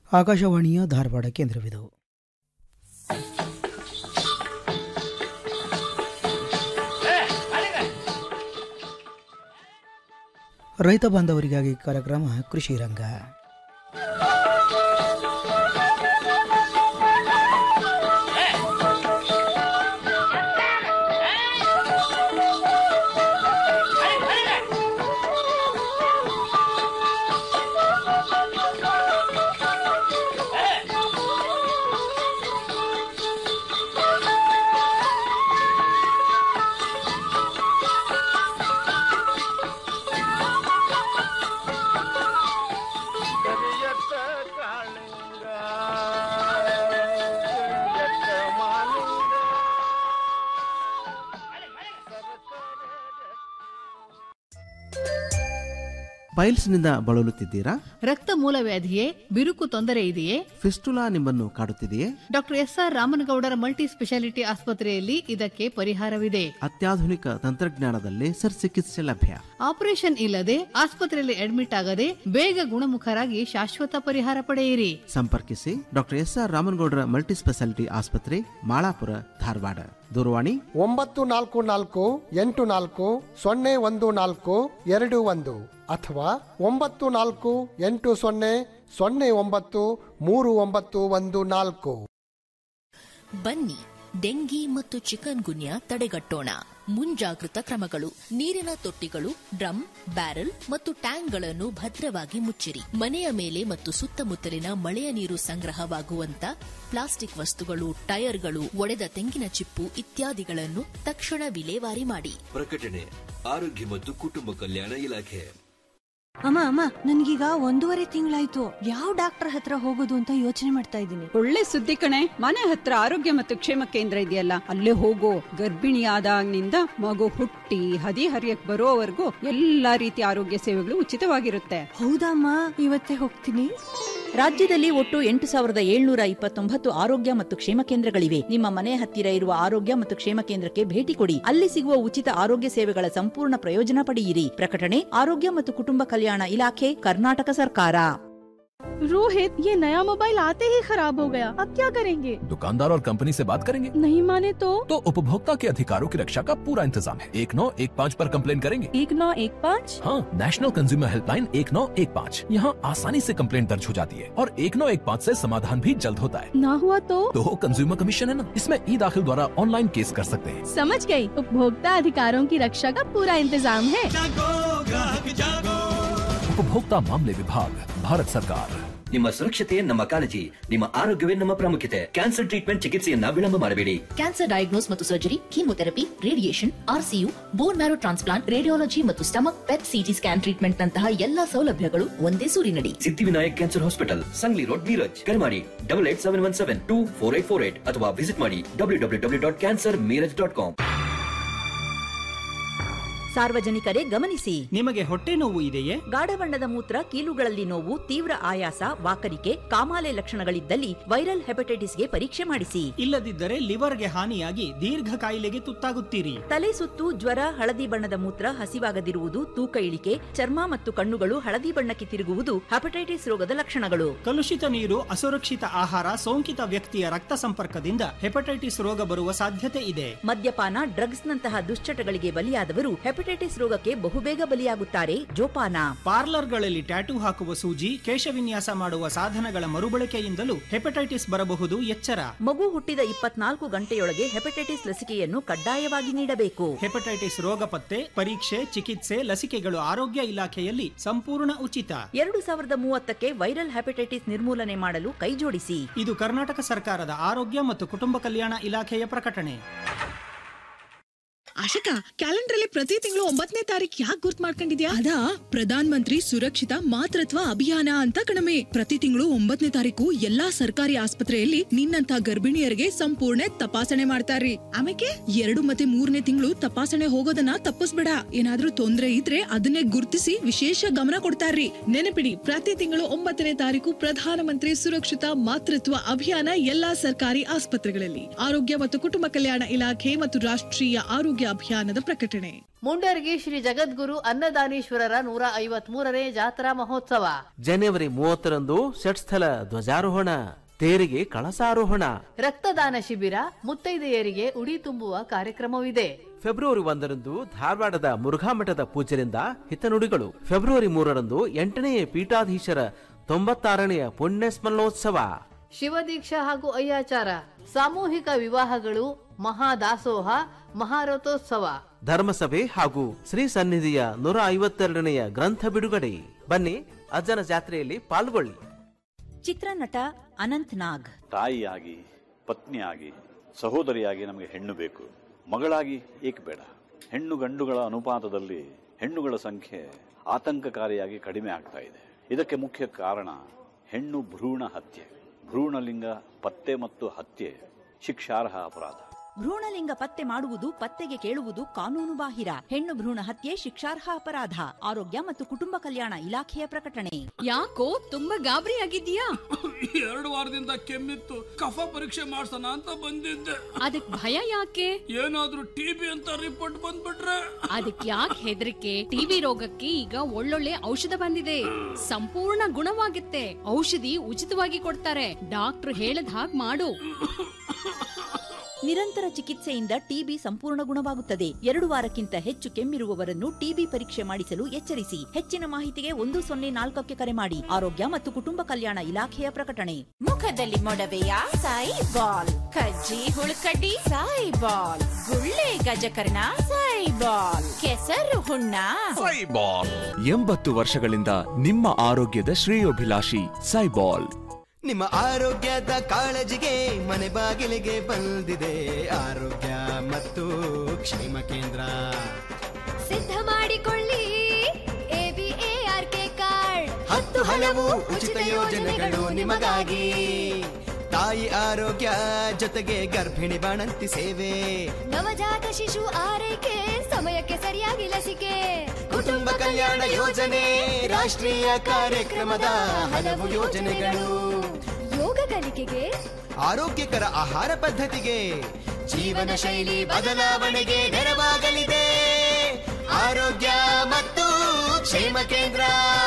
ಆಕಾಶವಾಣಿಯ ಧಾರವಾಡ ಕೇಂದ್ರವಿದು ರೈತ ಬಾಂಧವರಿಗಾಗಿ ಕಾರ್ಯಕ್ರಮ ಕೃಷಿ ರಂಗ ಕರಿಯತ್ತ ಕಾಳಿಂಗ ಕರಿಯತ್ತ ಮಾಲಿಂಗ ಪೈಲ್ಸ್ನಿಂದ ಬಳಲುತ್ತಿದ್ದೀರಾ ರಕ್ತ ಮೂಲವ್ಯಾಧಿಯೇ ಬಿರುಕು ತೊಂದರೆ ಇದೆಯೇ ಫಿಸ್ಟುಲಾ ನಿಮ್ಮನ್ನು ಕಾಡುತ್ತಿದೆಯೇ ಡಾಕ್ಟರ್ ಎಸ್ ಆರ್ ರಾಮನಗೌಡರ ಮಲ್ಟಿ ಸ್ಪೆಷಾಲಿಟಿ ಆಸ್ಪತ್ರೆಯಲ್ಲಿ ಇದಕ್ಕೆ ಪರಿಹಾರವಿದೆ ಅತ್ಯಾಧುನಿಕ ತಂತ್ರಜ್ಞಾನದಲ್ಲಿ ಚಿಕಿತ್ಸೆ ಲಭ್ಯ ಆಪರೇಷನ್ ಇಲ್ಲದೆ ಆಸ್ಪತ್ರೆಯಲ್ಲಿ ಅಡ್ಮಿಟ್ ಆಗದೆ ಬೇಗ ಗುಣಮುಖರಾಗಿ ಶಾಶ್ವತ ಪರಿಹಾರ ಪಡೆಯಿರಿ ಸಂಪರ್ಕಿಸಿ ಡಾಕ್ಟರ್ ಎಸ್ ಆರ್ ರಾಮನಗೌಡರ ಮಲ್ಟಿ ಸ್ಪೆಷಾಲಿಟಿ ಆಸ್ಪತ್ರೆ ಮಾಳಾಪುರ ಧಾರವಾಡ ದೂರವಾಣಿ ಒಂಬತ್ತು ನಾಲ್ಕು ನಾಲ್ಕು ಎಂಟು ನಾಲ್ಕು ಸೊನ್ನೆ ಒಂದು ನಾಲ್ಕು ಎರಡು ಒಂದು ಅಥವಾ ಒಂಬತ್ತು ನಾಲ್ಕು ಎಂಟು ಸೊನ್ನೆ ಸೊನ್ನೆ ಒಂಬತ್ತು ಮೂರು ಒಂಬತ್ತು ಒಂದು ನಾಲ್ಕು ಬನ್ನಿ ಡೆಂಗಿ ಮತ್ತು ಚಿಕನ್ ಗುನ್ಯಾ ತಡೆಗಟ್ಟೋಣ ಮುಂಜಾಗೃತ ಕ್ರಮಗಳು ನೀರಿನ ತೊಟ್ಟಿಗಳು ಡ್ರಮ್ ಬ್ಯಾರೆಲ್ ಮತ್ತು ಟ್ಯಾಂಕ್ಗಳನ್ನು ಭದ್ರವಾಗಿ ಮುಚ್ಚಿರಿ ಮನೆಯ ಮೇಲೆ ಮತ್ತು ಸುತ್ತಮುತ್ತಲಿನ ಮಳೆಯ ನೀರು ಸಂಗ್ರಹವಾಗುವಂತ ಪ್ಲಾಸ್ಟಿಕ್ ವಸ್ತುಗಳು ಟೈರ್ಗಳು ಒಡೆದ ತೆಂಗಿನ ಚಿಪ್ಪು ಇತ್ಯಾದಿಗಳನ್ನು ತಕ್ಷಣ ವಿಲೇವಾರಿ ಮಾಡಿ ಪ್ರಕಟಣೆ ಆರೋಗ್ಯ ಮತ್ತು ಕುಟುಂಬ ಕಲ್ಯಾಣ ಇಲಾಖೆ ಅಮ್ಮ ಅಮ್ಮ ನನ್ಗೀಗ ಒಂದೂವರೆ ತಿಂಗಳಾಯ್ತು ಯಾವ ಡಾಕ್ಟರ್ ಹತ್ರ ಹೋಗೋದು ಅಂತ ಯೋಚನೆ ಮಾಡ್ತಾ ಇದ್ದೀನಿ ಒಳ್ಳೆ ಸುದ್ದಿ ಕಣೆ ಮನೆ ಹತ್ರ ಆರೋಗ್ಯ ಮತ್ತು ಕ್ಷೇಮ ಕೇಂದ್ರ ಇದೆಯಲ್ಲ ಅಲ್ಲೇ ಹೋಗೋ ಗರ್ಭಿಣಿ ಆದಾಗ್ನಿಂದ ಮಗು ಹುಟ್ಟಿ ಹದಿ ಹರಿಯಕ್ ಬರೋವರೆಗೂ ಎಲ್ಲಾ ರೀತಿಯ ಆರೋಗ್ಯ ಸೇವೆಗಳು ಉಚಿತವಾಗಿರುತ್ತೆ ಹೌದಮ್ಮ ಇವತ್ತೇ ಹೋಗ್ತೀನಿ ರಾಜ್ಯದಲ್ಲಿ ಒಟ್ಟು ಎಂಟು ಸಾವಿರದ ಏಳ್ನೂರ ಇಪ್ಪತ್ತೊಂಬತ್ತು ಆರೋಗ್ಯ ಮತ್ತು ಕ್ಷೇಮ ಕೇಂದ್ರಗಳಿವೆ ನಿಮ್ಮ ಮನೆ ಹತ್ತಿರ ಇರುವ ಆರೋಗ್ಯ ಮತ್ತು ಕ್ಷೇಮ ಕೇಂದ್ರಕ್ಕೆ ಭೇಟಿ ಕೊಡಿ ಅಲ್ಲಿ ಸಿಗುವ ಉಚಿತ ಆರೋಗ್ಯ ಸೇವೆಗಳ ಸಂಪೂರ್ಣ ಪ್ರಯೋಜನ ಪಡೆಯಿರಿ ಪ್ರಕಟಣೆ ಆರೋಗ್ಯ ಮತ್ತು ಕುಟುಂಬ ಕಲ್ಯಾಣ ಇಲಾಖೆ ಕರ್ನಾಟಕ ಸರ್ಕಾರ रोहित ये नया मोबाइल आते ही खराब हो गया अब क्या करेंगे दुकानदार और कंपनी से बात करेंगे नहीं माने तो तो उपभोक्ता के अधिकारों की रक्षा का पूरा इंतजाम है एक नौ एक पाँच आरोप कम्प्लेन करेंगे एक नौ एक पाँच हाँ नेशनल कंज्यूमर हेल्पलाइन एक नौ एक पाँच यहाँ आसानी से कम्प्लेन दर्ज हो जाती है और एक नौ एक पाँच ऐसी समाधान भी जल्द होता है ना हुआ तो तो कंज्यूमर कमीशन है ना इसमें ई दाखिल द्वारा ऑनलाइन केस कर सकते हैं समझ गई उपभोक्ता अधिकारों की रक्षा का पूरा इंतजाम है उपभोक्ता मामले विभाग भारत सरकार ನಿಮ್ಮ ಸುರಕ್ಷತೆಯೇ ನಮ್ಮ ಕಾಳಜಿ ನಿಮ್ಮ ಆರೋಗ್ಯವೇ ನಮ್ಮ ಪ್ರಾಮುಖ್ಯತೆ ಕ್ಯಾನ್ಸರ್ ಟ್ರೀಟ್ಮೆಂಟ್ ಚಿಕಿತ್ಸೆಯನ್ನ ವಿಳಂಬ ಮಾಡಬೇಡಿ ಕ್ಯಾನ್ಸರ್ ಡಯಾಗ್ನೋಸ್ ಮತ್ತು surgery chemotherapy radiation RCU bone marrow transplant radiology ಮತ್ತು stomach PET CT scan treatment ನಂತಹ ಎಲ್ಲಾ ಸೌಲಭ್ಯಗಳು ಒಂದೇ ಸೂರಿನಡಿ Siddhivinayak cancer hospital Sangli road Miraj ಕರೆ ಮಾಡಿ double eight seven one seven two four eight four eight ಅಥವಾ ವಿಸಿಟ್ ಮಾಡಿ W W W dot cancer Miraj dot com ಸಾರ್ವಜನಿಕರೇ ಗಮನಿಸಿ ನಿಮಗೆ ಹೊಟ್ಟೆ ನೋವು ಇದೆಯೇ ಗಾಢ ಬಣ್ಣದ ಮೂತ್ರ ಕೀಲುಗಳಲ್ಲಿ ನೋವು ತೀವ್ರ ಆಯಾಸ ವಾಕರಿಕೆ ಕಾಮಾಲೆ ಲಕ್ಷಣಗಳಿದ್ದಲ್ಲಿ ವೈರಲ್ ಹೆಪಟೈಟಿಸ್ಗೆ ಪರೀಕ್ಷೆ ಮಾಡಿಸಿ ಇಲ್ಲದಿದ್ದರೆ ಲಿವರ್ಗೆ ಹಾನಿಯಾಗಿ ದೀರ್ಘ ಕಾಯಿಲೆಗೆ ತುತ್ತಾಗುತ್ತೀರಿ ತಲೆ ಸುತ್ತು ಜ್ವರ ಹಳದಿ ಬಣ್ಣದ ಮೂತ್ರ ಹಸಿವಾಗದಿರುವುದು ತೂಕ ಇಳಿಕೆ ಚರ್ಮ ಮತ್ತು ಕಣ್ಣುಗಳು ಹಳದಿ ಬಣ್ಣಕ್ಕೆ ತಿರುಗುವುದು ಹೆಪಟೈಟಿಸ್ ರೋಗದ ಲಕ್ಷಣಗಳು ಕಲುಷಿತ ನೀರು ಅಸುರಕ್ಷಿತ ಆಹಾರ ಸೋಂಕಿತ ವ್ಯಕ್ತಿಯ ರಕ್ತ ಸಂಪರ್ಕದಿಂದ ಹೆಪಟೈಟಿಸ್ ರೋಗ ಬರುವ ಸಾಧ್ಯತೆ ಇದೆ ಮದ್ಯಪಾನ ಡ್ರಗ್ಸ್ನಂತಹ ದುಶ್ಚಟಗಳಿಗೆ ಬಲಿಯಾದವರು ಹೆಪಟೈಟಿಸ್ ರೋಗಕ್ಕೆ ಬಹುಬೇಗ ಬಲಿಯಾಗುತ್ತಾರೆ ಜೋಪಾನ ಪಾರ್ಲರ್ಗಳಲ್ಲಿ ಟ್ಯಾಟೂ ಹಾಕುವ ಸೂಜಿ ಕೇಶವಿನ್ಯಾಸ ಮಾಡುವ ಸಾಧನಗಳ ಮರುಬಳಕೆಯಿಂದಲೂ ಹೆಪಟೈಟಿಸ್ ಬರಬಹುದು ಎಚ್ಚರ ಮಗು ಹುಟ್ಟಿದ ಇಪ್ಪತ್ನಾಲ್ಕು ಗಂಟೆಯೊಳಗೆ ಹೆಪಟೈಟಿಸ್ ಲಸಿಕೆಯನ್ನು ಕಡ್ಡಾಯವಾಗಿ ನೀಡಬೇಕು ಹೆಪಟೈಟಿಸ್ ರೋಗ ಪತ್ತೆ ಪರೀಕ್ಷೆ ಚಿಕಿತ್ಸೆ ಲಸಿಕೆಗಳು ಆರೋಗ್ಯ ಇಲಾಖೆಯಲ್ಲಿ ಸಂಪೂರ್ಣ ಉಚಿತ ಎರಡು ಸಾವಿರದ ಮೂವತ್ತಕ್ಕೆ ವೈರಲ್ ಹೆಪಟೈಟಿಸ್ ನಿರ್ಮೂಲನೆ ಮಾಡಲು ಕೈಜೋಡಿಸಿ ಇದು ಕರ್ನಾಟಕ ಸರ್ಕಾರದ ಆರೋಗ್ಯ ಮತ್ತು ಕುಟುಂಬ ಕಲ್ಯಾಣ ಇಲಾಖೆಯ ಪ್ರಕಟಣೆ ಆಶಕಾ ಕ್ಯಾಲೆಂಡರ್ ಅಲ್ಲಿ ಪ್ರತಿ ತಿಂಗಳು ಒಂಬತ್ತನೇ ತಾರೀಕು ಯಾಕೆ ಗುರ್ತ್ ಮಾಡ್ಕೊಂಡಿದ್ಯಾ ಅದಾ ಪ್ರಧಾನ್ ಮಂತ್ರಿ ಸುರಕ್ಷಿತ ಮಾತೃತ್ವ ಅಭಿಯಾನ ಅಂತ ಕಣಮೆ ಪ್ರತಿ ತಿಂಗಳು ಒಂಬತ್ತನೇ ತಾರೀಕು ಎಲ್ಲಾ ಸರ್ಕಾರಿ ಆಸ್ಪತ್ರೆಯಲ್ಲಿ ನಿನ್ನಂತ ಗರ್ಭಿಣಿಯರಿಗೆ ಸಂಪೂರ್ಣ ತಪಾಸಣೆ ಮಾಡ್ತಾರ್ರಿ ಆಮೇಲೆ ಎರಡು ಮತ್ತೆ ಮೂರನೇ ತಿಂಗಳು ತಪಾಸಣೆ ಹೋಗೋದನ್ನ ತಪ್ಪಿಸ್ಬೇಡ ಏನಾದ್ರೂ ತೊಂದ್ರೆ ಇದ್ರೆ ಅದನ್ನೇ ಗುರ್ತಿಸಿ ವಿಶೇಷ ಗಮನ ಕೊಡ್ತಾರ್ರಿ ನೆನಪಿಡಿ ಪ್ರತಿ ತಿಂಗಳು ಒಂಬತ್ತನೇ ತಾರೀಕು ಪ್ರಧಾನಮಂತ್ರಿ ಸುರಕ್ಷಿತ ಮಾತೃತ್ವ ಅಭಿಯಾನ ಎಲ್ಲಾ ಸರ್ಕಾರಿ ಆಸ್ಪತ್ರೆಗಳಲ್ಲಿ ಆರೋಗ್ಯ ಮತ್ತು ಕುಟುಂಬ ಕಲ್ಯಾಣ ಇಲಾಖೆ ಮತ್ತು ರಾಷ್ಟ್ರೀಯ ಆರೋಗ್ಯ ಅಭಿಯಾನದ ಪ್ರಕಟಣೆ ಮುಂಡರ್ಗಿ ಶ್ರೀ ಜಗದ್ಗುರು ಅನ್ನದಾನೀಶ್ವರರ ನೂರ ಐವತ್ ಮೂರನೇ ಜಾತ್ರಾ ಮಹೋತ್ಸವ ಜನವರಿ ಮೂವತ್ತರಂದು ಷಟ್ಸ್ಥಲ ಧ್ವಜಾರೋಹಣ ತೇರಿಗೆ ಕಳಸಾರೋಹಣ ರಕ್ತದಾನ ಶಿಬಿರ ಮುತ್ತೈದೆಯರಿಗೆ ಉಡಿ ತುಂಬುವ ಕಾರ್ಯಕ್ರಮವಿದೆ ಫೆಬ್ರವರಿ ಒಂದರಂದು ಧಾರವಾಡದ ಮುರುಘಾಮಠದ ಪೂಜ್ಯರಿಂದ ಹಿತನುಡಿಗಳು ಫೆಬ್ರವರಿ ಮೂರರಂದು ಎಂಟನೆಯ ಪೀಠಾಧೀಶರ ತೊಂಬತ್ತಾರನೆಯ ಪುಣ್ಯ ಸ್ಮರಣೋತ್ಸವ ಶಿವದೀಕ್ಷಾ ಹಾಗೂ ಅಯ್ಯಾಚಾರ ಸಾಮೂಹಿಕ ವಿವಾಹಗಳು ಮಹಾದಾಸೋಹ ಮಹಾರಥೋತ್ಸವ ಧರ್ಮಸಭೆ ಹಾಗೂ ಶ್ರೀ ಸನ್ನಿಧಿಯ ನೂರ ಐವತ್ತೆರಡನೆಯ ಗ್ರಂಥ ಬಿಡುಗಡೆ ಬನ್ನಿ ಅಜ್ಜನ ಜಾತ್ರೆಯಲ್ಲಿ ಪಾಲ್ಗೊಳ್ಳಿ ಚಿತ್ರನಟ ಅನಂತ್ ನಾಗ್ ತಾಯಿಯಾಗಿ ಪತ್ನಿಯಾಗಿ ಸಹೋದರಿಯಾಗಿ ನಮಗೆ ಹೆಣ್ಣು ಬೇಕು ಮಗಳಾಗಿ ಏಕೆ ಬೇಡ ಹೆಣ್ಣು ಗಂಡುಗಳ ಅನುಪಾತದಲ್ಲಿ ಹೆಣ್ಣುಗಳ ಸಂಖ್ಯೆ ಆತಂಕಕಾರಿಯಾಗಿ ಕಡಿಮೆ ಆಗ್ತಾ ಇದೆ ಇದಕ್ಕೆ ಮುಖ್ಯ ಕಾರಣ ಹೆಣ್ಣು ಭ್ರೂಣ ಹತ್ಯೆ ಭ್ರೂಣಲಿಂಗ ಪತ್ತೆ ಮತ್ತು ಹತ್ಯೆ ಶಿಕ್ಷಾರ್ಹ ಅಪರಾಧ ಭ್ರೂಣಲಿಂಗ ಪತ್ತೆ ಮಾಡುವುದು ಪತ್ತೆಗೆ ಕೇಳುವುದು ಕಾನೂನು ಬಾಹಿರ ಹೆಣ್ಣು ಭ್ರೂಣ ಹತ್ಯೆ ಶಿಕ್ಷಾರ್ಹ ಅಪರಾಧ ಆರೋಗ್ಯ ಮತ್ತು ಕುಟುಂಬ ಕಲ್ಯಾಣ ಇಲಾಖೆಯ ಪ್ರಕಟಣೆ ಯಾಕೋ ತುಂಬಾ ಗಾಬರಿ ಆಗಿದ್ಯಾ ಎರಡು ವಾರದಿಂದ ಕೆಮ್ಮಿತ್ತು ಕಫ ಪರೀಕ್ಷೆ ಮಾಡ್ಸೋಣ ಅಂತ ಬಂದಿದ್ದೆ ಅದಕ್ ಭಯ ಯಾಕೆ ಏನಾದ್ರೂ ಟಿಬಿ ಅಂತ ರಿಪೋರ್ಟ್ ಬಂದ್ಬಿಟ್ರೆ ಅದಕ್ ಯಾಕೆ ಹೆದರಿಕೆ ಟಿವಿ ರೋಗಕ್ಕೆ ಈಗ ಒಳ್ಳೊಳ್ಳೆ ಔಷಧ ಬಂದಿದೆ ಸಂಪೂರ್ಣ ಗುಣವಾಗುತ್ತೆ ಔಷಧಿ ಉಚಿತವಾಗಿ ಕೊಡ್ತಾರೆ ಡಾಕ್ಟರ್ ಹೇಳದ್ ಹಾಗ್ ಮಾಡು ನಿರಂತರ ಚಿಕಿತ್ಸೆಯಿಂದ ಟಿಬಿ ಸಂಪೂರ್ಣ ಗುಣವಾಗುತ್ತದೆ ಎರಡು ವಾರಕ್ಕಿಂತ ಹೆಚ್ಚು ಕೆಮ್ಮಿರುವವರನ್ನು ಟಿಬಿ ಪರೀಕ್ಷೆ ಮಾಡಿಸಲು ಎಚ್ಚರಿಸಿ ಹೆಚ್ಚಿನ ಮಾಹಿತಿಗೆ ಒಂದು ಸೊನ್ನೆ ನಾಲ್ಕಕ್ಕೆ ಕರೆ ಮಾಡಿ ಆರೋಗ್ಯ ಮತ್ತು ಕುಟುಂಬ ಕಲ್ಯಾಣ ಇಲಾಖೆಯ ಪ್ರಕಟಣೆ ಮುಖದಲ್ಲಿ ಮೊಡವೆಯ ಸಾಯಿ ಬಾಲ್ ಕಜ್ಜಿ ಹುಳುಕಡ್ಡಿ ಸಾಯಿ ಬಾಲ್ ಗುಳ್ಳೆ ಗಜಕರ್ಣ ಸಾಯಿ ಬಾಲ್ ಕೆಸರು ಹುಣ್ಣ ಸೈಬಾಲ್ ಎಂಬತ್ತು ವರ್ಷಗಳಿಂದ ನಿಮ್ಮ ಆರೋಗ್ಯದ ಶ್ರೇಯೋಭಿಲಾಷಿ ಸೈಬಾಲ್ ನಿಮ್ಮ ಆರೋಗ್ಯದ ಕಾಳಜಿಗೆ ಮನೆ ಬಾಗಿಲಿಗೆ ಬಂದಿದೆ ಆರೋಗ್ಯ ಮತ್ತು ಕ್ಷೇಮ ಕೇಂದ್ರ ಸಿದ್ಧ ಮಾಡಿಕೊಳ್ಳಿ ಎಬಿಎಆರ್ಕೆ ಕಾರ್ಡ್ ಹತ್ತು ಹಲವು ಉಚಿತ ಯೋಜನೆಗಳು ನಿಮಗಾಗಿ ತಾಯಿ ಆರೋಗ್ಯ ಜೊತೆಗೆ ಗರ್ಭಿಣಿ ಬಾಣಂತಿ ಸೇವೆ ನವಜಾತ ಶಿಶು ಆರೈಕೆ ಸಮಯಕ್ಕೆ ಸರಿಯಾಗಿ ಲಸಿಕೆ ಕುಟುಂಬ ಕಲ್ಯಾಣ ಯೋಜನೆ ರಾಷ್ಟ್ರೀಯ ಕಾರ್ಯಕ್ರಮದ ಹಲವು ಯೋಜನೆಗಳು ಯೋಗ ಕಲಿಕೆಗೆ ಆರೋಗ್ಯಕರ ಆಹಾರ ಪದ್ಧತಿಗೆ ಜೀವನ ಶೈಲಿ ಬದಲಾವಣೆಗೆ ನೆರವಾಗಲಿದೆ ಆರೋಗ್ಯ ಮತ್ತು ಕ್ಷೇಮ ಕೇಂದ್ರ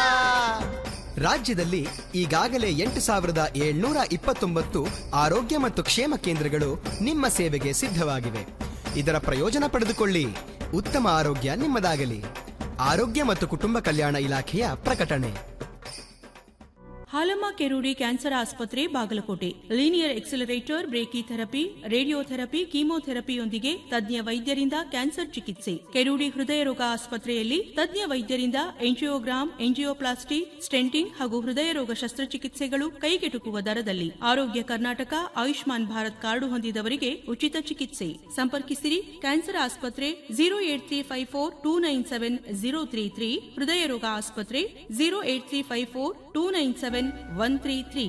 ರಾಜ್ಯದಲ್ಲಿ ಈಗಾಗಲೇ ಎಂಟು ಸಾವಿರದ ಏಳ್ನೂರ ಇಪ್ಪತ್ತೊಂಬತ್ತು ಆರೋಗ್ಯ ಮತ್ತು ಕ್ಷೇಮ ಕೇಂದ್ರಗಳು ನಿಮ್ಮ ಸೇವೆಗೆ ಸಿದ್ಧವಾಗಿವೆ ಇದರ ಪ್ರಯೋಜನ ಪಡೆದುಕೊಳ್ಳಿ ಉತ್ತಮ ಆರೋಗ್ಯ ನಿಮ್ಮದಾಗಲಿ ಆರೋಗ್ಯ ಮತ್ತು ಕುಟುಂಬ ಕಲ್ಯಾಣ ಇಲಾಖೆಯ ಪ್ರಕಟಣೆ ಹಾಲಮ್ಮ ಕೆರೂಡಿ ಕ್ಯಾನ್ಸರ್ ಆಸ್ಪತ್ರೆ Bagalkot linear accelerator brachy therapy radiotherapy ಕೀಮೋಥೆರಪಿಯೊಂದಿಗೆ ತಜ್ಞ ವೈದ್ಯರಿಂದ ಕ್ಯಾನ್ಸರ್ ಚಿಕಿತ್ಸೆ ಕೆರೂಡಿ ಹೃದಯ ರೋಗ ಆಸ್ಪತ್ರೆಯಲ್ಲಿ ತಜ್ಞ ವೈದ್ಯರಿಂದ ಎಂಜಿಯೋಗ್ರಾಮ್ ಎಂಜಿಯೋಪ್ಲಾಸ್ಟಿ ಸ್ಟೆಂಟಿಂಗ್ ಹಾಗೂ ಹೃದಯ ರೋಗ ಶಸ್ತ್ರಚಿಕಿತ್ಸೆಗಳು ಕೈಗೆಟುಕುವ ದರದಲ್ಲಿ ಆರೋಗ್ಯ ಕರ್ನಾಟಕ ಆಯುಷ್ಮಾನ್ ಭಾರತ್ ಕಾರ್ಡು ಹೊಂದಿದವರಿಗೆ ಉಚಿತ ಚಿಕಿತ್ಸೆ ಸಂಪರ್ಕಿಸಿರಿ ಕ್ಯಾನ್ಸರ್ ಆಸ್ಪತ್ರೆ zero eight three five four two nine seven zero three three ಹೃದಯ ರೋಗ ಆಸ್ಪತ್ರೆ zero eight three five four two nine seven one three three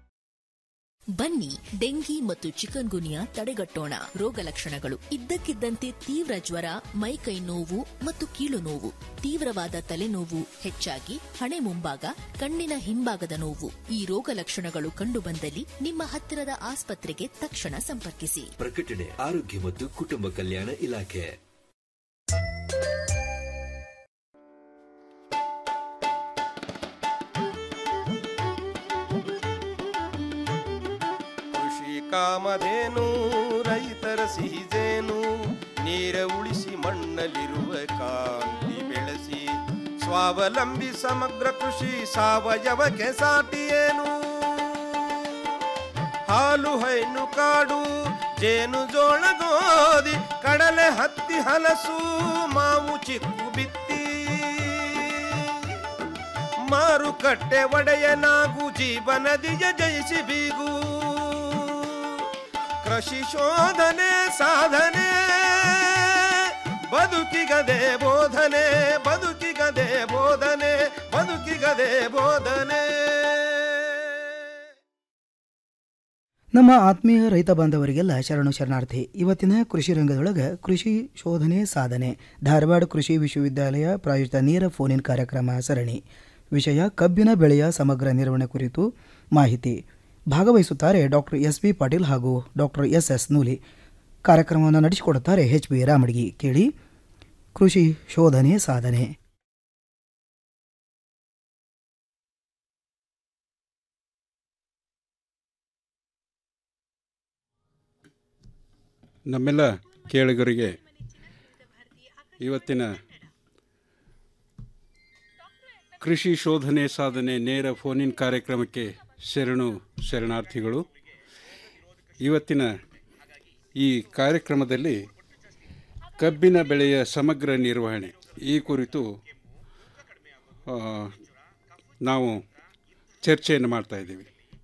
ಬನ್ನಿ ಡೆಂಗಿ ಮತ್ತು ಚಿಕನ್ ಗುನಿಯಾ ತಡೆಗಟ್ಟೋಣ ರೋಗ ಲಕ್ಷಣಗಳು ಇದ್ದಕ್ಕಿದ್ದಂತೆ ತೀವ್ರ ಜ್ವರ ಮೈಕೈ ನೋವು ಮತ್ತು ಕೀಲು ನೋವು ತೀವ್ರವಾದ ತಲೆನೋವು ಹೆಚ್ಚಾಗಿ ಹಣೆ ಮುಂಭಾಗ ಕಣ್ಣಿನ ಹಿಂಭಾಗದ ನೋವು ಈ ರೋಗ ಲಕ್ಷಣಗಳು ಕಂಡುಬಂದಲ್ಲಿ ನಿಮ್ಮ ಹತ್ತಿರದ ಆಸ್ಪತ್ರೆಗೆ ತಕ್ಷಣ ಸಂಪರ್ಕಿಸಿ ಪ್ರಕಟಣೆ ಆರೋಗ್ಯ ಮತ್ತು ಕುಟುಂಬ ಕಲ್ಯಾಣ ಇಲಾಖೆ ಕೃಷಿ ಕಾಮಧೇನು ರೈತರ ಸಿಹಿಜೇನು ನೀರ ಉಳಿಸಿ ಮಣ್ಣಲ್ಲಿರುವ ಕಾಂತಿ ಬೆಳೆಸಿ ಸ್ವಾವಲಂಬಿ ಸಮಗ್ರ ಕೃಷಿ ಸಾವಯವಕ್ಕೆ ಸಾಟಿಯೇನು ಹಾಲು ಹೈನು ಕಾಡು ಜೇನು ಜೋಳ ಗೋಧಿ ಕಡಲೆ ಹತ್ತಿ ಹಲಸು ಮಾವು ಚಿಕ್ಕು ಬಿತ್ತಿ ಮಾರುಕಟ್ಟೆ ಒಡೆಯನಾಗು ಜೀವನದಿಯ ಜಯಿಸಿ ಬೀಗು ಕೃಷಿ ಶೋಧನೆ ಸಾಧನೆ ಬದುಕಿಗದೆ ಬೋಧನೆ ಬದುಕಿಗದೆ ಬೋಧನೆ ಬದುಕಿಗದೆ ಬೋಧನೆ ನಮ್ಮ ಆತ್ಮೀಯ ರೈತ ಬಾಂಧವರಿಗೆಲ್ಲ ಶರಣು ಶರಣಾರ್ಥಿ ಇವತ್ತಿನ ಕೃಷಿ ರಂಗದೊಳಗೆ ಕೃಷಿ ಶೋಧನೆ ಸಾಧನೆ ಧಾರವಾಡ ಕೃಷಿ ವಿಶ್ವವಿದ್ಯಾಲಯ ಪ್ರಾಯೋಜಿತ ನೇರ ಫೋನ್ ಕಾರ್ಯಕ್ರಮ ಸರಣಿ ವಿಷಯ ಕಬ್ಬಿನ ಬೆಳೆಯ ಸಮಗ್ರ ನಿರ್ವಹಣೆ ಕುರಿತು ಮಾಹಿತಿ ಭಾಗವಹಿಸುತ್ತಾರೆ ಡಾಕ್ಟರ್ ಎಸ್ ಬಿ ಪಾಟೀಲ್ ಹಾಗೂ ಡಾಕ್ಟರ್ ಎಸ್ ಎಸ್ ನೂಲಿ ಕಾರ್ಯಕ್ರಮವನ್ನು ನಡೆಸಿಕೊಡುತ್ತಾರೆ ಎಚ್ ಬಿ ರಾಮಡ್ಗಿ ಕೇಳಿ ಕೃಷಿ ಶೋಧನೆ ಸಾಧನೆ ನಮ್ಮೆಲ್ಲ ಕೇಳುಗರಿಗೆ ಇವತ್ತಿನ ಕೃಷಿ ಶೋಧನೆ ಸಾಧನೆ ನೇರ ಫೋನಿನ್ ಕಾರ್ಯಕ್ರಮಕ್ಕೆ ಶರಣು ಶರಣಾರ್ಥಿಗಳು ಇವತ್ತಿನ ಈ ಕಾರ್ಯಕ್ರಮದಲ್ಲಿ ಕಬ್ಬಿನ ಬೆಳೆಯ ಸಮಗ್ರ ನಿರ್ವಹಣೆ ಈ ಕುರಿತು ಆ, ನಾವು ಚರ್ಚೆಯನ್ನು ಮಾಡ್ತಾ ಇದ್ದೀವಿ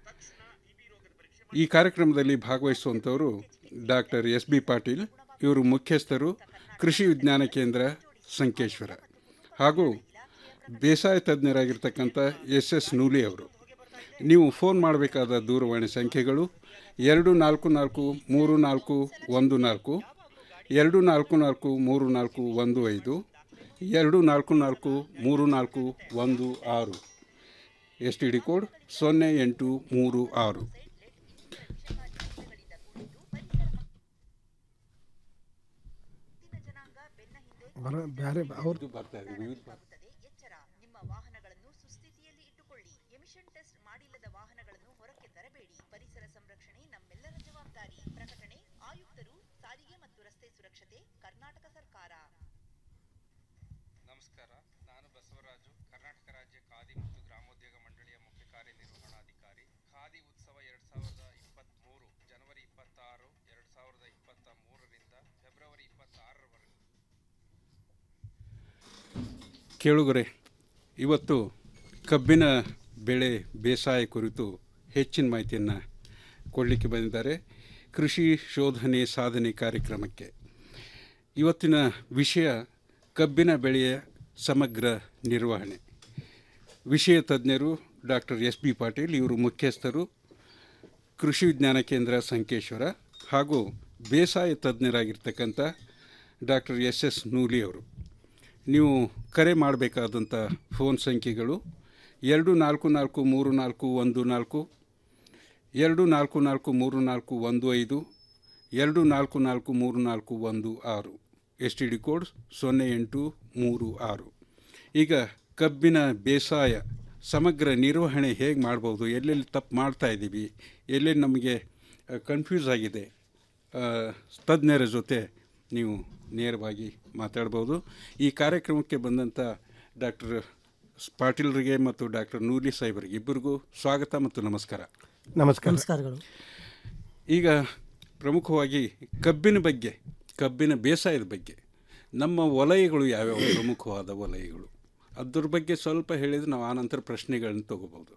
ಈ ಕಾರ್ಯಕ್ರಮದಲ್ಲಿ ಭಾಗವಹಿಸುವಂಥವರು ಡಾಕ್ಟರ್ ಎಸ್ ಬಿ ಪಾಟೀಲ್ ಇವರು ಮುಖ್ಯಸ್ಥರು ಕೃಷಿ ವಿಜ್ಞಾನ ಕೇಂದ್ರ ಸಂಕೇಶ್ವರ ಹಾಗೂ ಬೇಸಾಯ ತಜ್ಞರಾಗಿರ್ತಕ್ಕಂಥ ಎಸ್ ಎಸ್ ನೂಲಿ ಅವರು ನೀವು ಫೋನ್ ಮಾಡಬೇಕಾದ ದೂರವಾಣಿ ಸಂಖ್ಯೆಗಳು ಎರಡು ನಾಲ್ಕು ನಾಲ್ಕು ಮೂರು ನಾಲ್ಕು ಒಂದು ನಾಲ್ಕು ಎರಡು ನಾಲ್ಕು ನಾಲ್ಕು ಮೂರು ನಾಲ್ಕು ಒಂದು ಐದು ಎರಡು ನಾಲ್ಕು ನಾಲ್ಕು ಮೂರು ನಾಲ್ಕು ಒಂದು ಆರು ಎಸ್ ಟಿ ಡಿ ಕೋಡ್ ಸೊನ್ನೆ ಎಂಟು ಮೂರು ಆರು ಬರ ಬೇರೆ ಅವ್ರದ್ದು ಬರ್ತಾ ಇದೆ ವಿವಿಧ ನಮಸ್ಕಾರ ನಾನು ಬಸವರಾಜು ಕರ್ನಾಟಕ ರಾಜ್ಯ ಖಾದಿ ಮತ್ತು ಗ್ರಾಮೋದ್ಯೋಗ ಮಂಡಳಿಯ ಮುಖ್ಯ ಕಾರ್ಯನಿರ್ವಹಣಾಧಿಕಾರಿ ಖಾದಿ ಉತ್ಸವ ಎರಡ್ ಸಾವಿರದ ಇಪ್ಪತ್ತ್ಮೂರು ಜನವರಿ ಇಪ್ಪತ್ತಾರು ಎರಡ್ ಸಾವಿರದ ಇಪ್ಪತ್ತ ಮೂರರಿಂದ ಫೆಬ್ರವರಿ ಇಪ್ಪತ್ತಾರರವರೆಗೆ ಕೇಳುಗರೆ ಇವತ್ತು ಕಬ್ಬಿನ ಬೆಳೆ ಬೇಸಾಯ ಕುರಿತು ಹೆಚ್ಚಿನ ಮಾಹಿತಿಯನ್ನು ಕೊಡಲಿಕ್ಕೆ ಬಂದಿದ್ದಾರೆ ಕೃಷಿ ಶೋಧನೆ ಸಾಧನೆ ಕಾರ್ಯಕ್ರಮಕ್ಕೆ ಇವತ್ತಿನ ವಿಷಯ ಕಬ್ಬಿನ ಬೆಳೆಯ ಸಮಗ್ರ ನಿರ್ವಹಣೆ ವಿಷಯ ತಜ್ಞರು ಡಾಕ್ಟರ್ ಎಸ್ ಬಿ ಪಾಟೀಲ್ ಇವರು ಮುಖ್ಯಸ್ಥರು ಕೃಷಿ ವಿಜ್ಞಾನ ಕೇಂದ್ರ ಸಂಕೇಶ್ವರ ಹಾಗೂ ಬೇಸಾಯ ತಜ್ಞರಾಗಿರ್ತಕ್ಕಂಥ ಡಾಕ್ಟರ್ ಎಸ್ ಎಸ್ ನೂಲಿ ಅವರು ನೀವು ಕರೆ ಮಾಡಬೇಕಾದಂಥ ಫೋನ್ ಸಂಖ್ಯೆಗಳು ಎರಡು ನಾಲ್ಕು ನಾಲ್ಕು ಮೂರು ನಾಲ್ಕು ಒಂದು ನಾಲ್ಕು ಎರಡು ನಾಲ್ಕು ನಾಲ್ಕು ಮೂರು ನಾಲ್ಕು ಒಂದು ಐದು ಎರಡು ನಾಲ್ಕು ನಾಲ್ಕು ಮೂರು ನಾಲ್ಕು ಒಂದು ಆರು ಎಸ್ ಟಿ ಡಿ ಕೋಡ್ ಸೊನ್ನೆ ಎಂಟು ಮೂರು ಆರು ಈಗ ಕಬ್ಬಿನ ಬೇಸಾಯ ಸಮಗ್ರ ನಿರ್ವಹಣೆ ಹೇಗೆ ಮಾಡ್ಬೋದು ಎಲ್ಲೆಲ್ಲಿ ತಪ್ಪು ಮಾಡ್ತಾ ಇದ್ದೀವಿ ಎಲ್ಲೆಲ್ಲಿ ನಮಗೆ ಕನ್ಫ್ಯೂಸ್ ಆಗಿದೆ ಆ, ತಜ್ಞರ ಜೊತೆ ನೀವು ನೇರವಾಗಿ ಮಾತಾಡ್ಬೋದು ಈ ಕಾರ್ಯಕ್ರಮಕ್ಕೆ ಬಂದಂಥ ಡಾಕ್ಟರ್ ಪಾಟೀಲ್ರಿಗೆ ಮತ್ತು ಡಾಕ್ಟರ್ ನೂಲಿ ಸಾಹೇಬರಿಗೆ ಇಬ್ಬರಿಗೂ ಸ್ವಾಗತ ಮತ್ತು ನಮಸ್ಕಾರ ನಮಸ್ಕಾರ ನಮಸ್ಕಾರಗಳು ಈಗ ಪ್ರಮುಖವಾಗಿ ಕಬ್ಬಿನ ಬಗ್ಗೆ ಕಬ್ಬಿನ ಬೇಸಾಯದ ಬಗ್ಗೆ ನಮ್ಮ ವಲಯಗಳು ಯಾವ್ಯಾವ ಪ್ರಮುಖವಾದ ವಲಯಗಳು ಅದ್ರ ಬಗ್ಗೆ ಸ್ವಲ್ಪ ಹೇಳಿದರೆ ನಾವು ಆನಂತರ ಪ್ರಶ್ನೆಗಳನ್ನು ತಗೋಬೋದು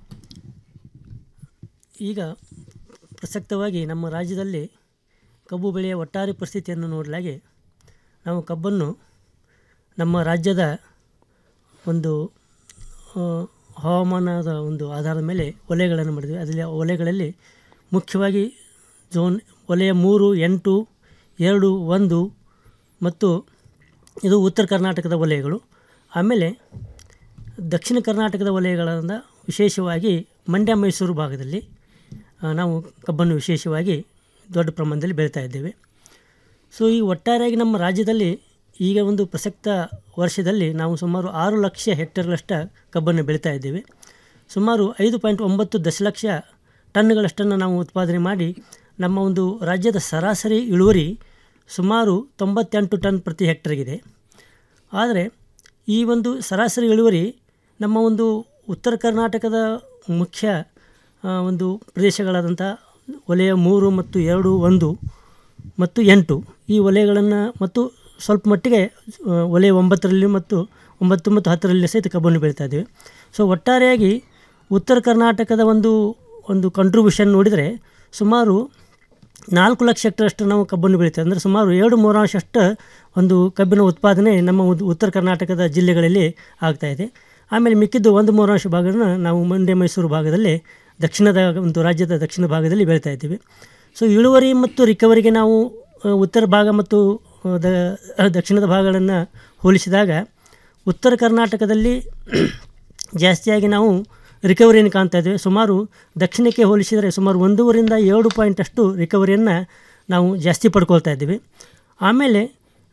ಈಗ ಪ್ರಸಕ್ತವಾಗಿ ನಮ್ಮ ರಾಜ್ಯದಲ್ಲಿ ಕಬ್ಬು ಬೆಳೆಯ ಒಟ್ಟಾರೆ ಪರಿಸ್ಥಿತಿಯನ್ನು ನೋಡಲಾಗಿ ನಾವು ಕಬ್ಬನ್ನು ನಮ್ಮ ರಾಜ್ಯದ ಒಂದು ಆ, ಹವಾಮಾನದ ಒಂದು ಆಧಾರದ ಮೇಲೆ ವಲಯಗಳನ್ನು ಮಾಡಿದ್ವಿ ಅದರಲ್ಲಿ ಆ ವಲಯಗಳಲ್ಲಿ ಮುಖ್ಯವಾಗಿ ಝೋನ್ ವಲಯ ಮೂರು ಎಂಟು ಎರಡು ಒಂದು ಮತ್ತು ಇದು ಉತ್ತರ ಕರ್ನಾಟಕದ ವಲಯಗಳು ಆಮೇಲೆ ದಕ್ಷಿಣ ಕರ್ನಾಟಕದ ವಲಯಗಳಾದ ವಿಶೇಷವಾಗಿ ಮಂಡ್ಯ ಮೈಸೂರು ಭಾಗದಲ್ಲಿ ಆ, ನಾವು ಕಬ್ಬನ್ನು ವಿಶೇಷವಾಗಿ ದೊಡ್ಡ ಪ್ರಮಾಣದಲ್ಲಿ ಬೆಳೀತಾ ಇದ್ದೇವೆ ಸೊ ಈ ಒಟ್ಟಾರೆಯಾಗಿ ನಮ್ಮ ರಾಜ್ಯದಲ್ಲಿ ಈಗ ಒಂದು ಪ್ರಸಕ್ತ ವರ್ಷದಲ್ಲಿ ನಾವು ಸುಮಾರು ಆರು ಲಕ್ಷ ಹೆಕ್ಟೇರ್ಗಳಷ್ಟ ಕಬ್ಬನ್ನು ಬೆಳೀತಾ ಇದ್ದೇವೆ ಸುಮಾರು ಐದು ಪಾಯಿಂಟ್ ಒಂಬತ್ತು ದಶಲಕ್ಷ ಟನ್ಗಳಷ್ಟನ್ನು ನಾವು ಉತ್ಪಾದನೆ ಮಾಡಿ ನಮ್ಮ ಒಂದು ರಾಜ್ಯದ ಸರಾಸರಿ ಇಳುವರಿ ಸುಮಾರು ತೊಂಬತ್ತೆಂಟು ಟನ್ ಪ್ರತಿ ಹೆಕ್ಟರ್ಗಿದೆ ಆದರೆ ಈ ಒಂದು ಸರಾಸರಿ ಇಳುವರಿ ನಮ್ಮ ಒಂದು ಉತ್ತರ ಕರ್ನಾಟಕದ ಮುಖ್ಯ ಆ, ಒಂದು ಪ್ರದೇಶಗಳಾದಂಥ ವಲಯ ಮೂರು ಮತ್ತು ಎರಡು ಒಂದು ಮತ್ತು ಎಂಟು ಈ ವಲಯಗಳನ್ನು ಮತ್ತು ಸ್ವಲ್ಪ ಮಟ್ಟಿಗೆ ಆ, ವಲಯ ಒಂಬತ್ತರಲ್ಲಿ ಮತ್ತು ಒಂಬತ್ತು ಮತ್ತು ಹತ್ತರಲ್ಲಿ ಸಹಿತ ಕಬ್ಬನ್ನು ಬೆಳೀತಾ ಇದ್ದೇವೆ ಸೊ ಒಟ್ಟಾರೆಯಾಗಿ ಉತ್ತರ ಕರ್ನಾಟಕದ ಒಂದು ಒಂದು ಕಂಟ್ರಿಬ್ಯೂಷನ್ ನೋಡಿದರೆ ಸುಮಾರು ನಾಲ್ಕು ಲಕ್ಷ ಹೆಕ್ಟರಷ್ಟು ನಾವು ಕಬ್ಬನ್ನು ಬೆಳೀತೇವೆ ಅಂದರೆ ಸುಮಾರು ಎರಡು ಮೂರಾಂಶಷ್ಟು ಒಂದು ಕಬ್ಬಿನ ಉತ್ಪಾದನೆ ನಮ್ಮ ಉದ್- ಉತ್ತರ ಕರ್ನಾಟಕದ ಜಿಲ್ಲೆಗಳಲ್ಲಿ ಆಗ್ತಾಯಿದೆ ಆಮೇಲೆ ಮಿಕ್ಕಿದ್ದು ಒಂದು ಮೂರಾಂಶ ಭಾಗನ ನಾವು ಮಂಡ್ಯ ಮೈಸೂರು ಭಾಗದಲ್ಲಿ ದಕ್ಷಿಣದ ಒಂದು ರಾಜ್ಯದ ದಕ್ಷಿಣ ಭಾಗದಲ್ಲಿ ಬೆಳೀತಾ ಇದ್ದೀವಿ ಸೊ ಇಳುವರಿ ಮತ್ತು ರಿಕವರಿಗೆ ನಾವು ಆ, ಉತ್ತರ ಭಾಗ ಮತ್ತು ಆ, ದ ದಕ್ಷಿಣದ ಭಾಗಗಳನ್ನು ಹೋಲಿಸಿದಾಗ ಉತ್ತರ ಕರ್ನಾಟಕದಲ್ಲಿ ಜಾಸ್ತಿಯಾಗಿ ನಾವು ರಿಕವರಿಯನ್ನು ಕಾಣ್ತಾ ಇದ್ದೇವೆ ಸುಮಾರು ದಕ್ಷಿಣಕ್ಕೆ ಹೋಲಿಸಿದರೆ ಸುಮಾರು ಒಂದೂವರಿಂದ ಏಳು ಪಾಯಿಂಟ್ ಅಷ್ಟು ರಿಕವರಿಯನ್ನು ನಾವು ಜಾಸ್ತಿ ಪಡ್ಕೊಳ್ತಾ ಇದ್ದೀವಿ ಆಮೇಲೆ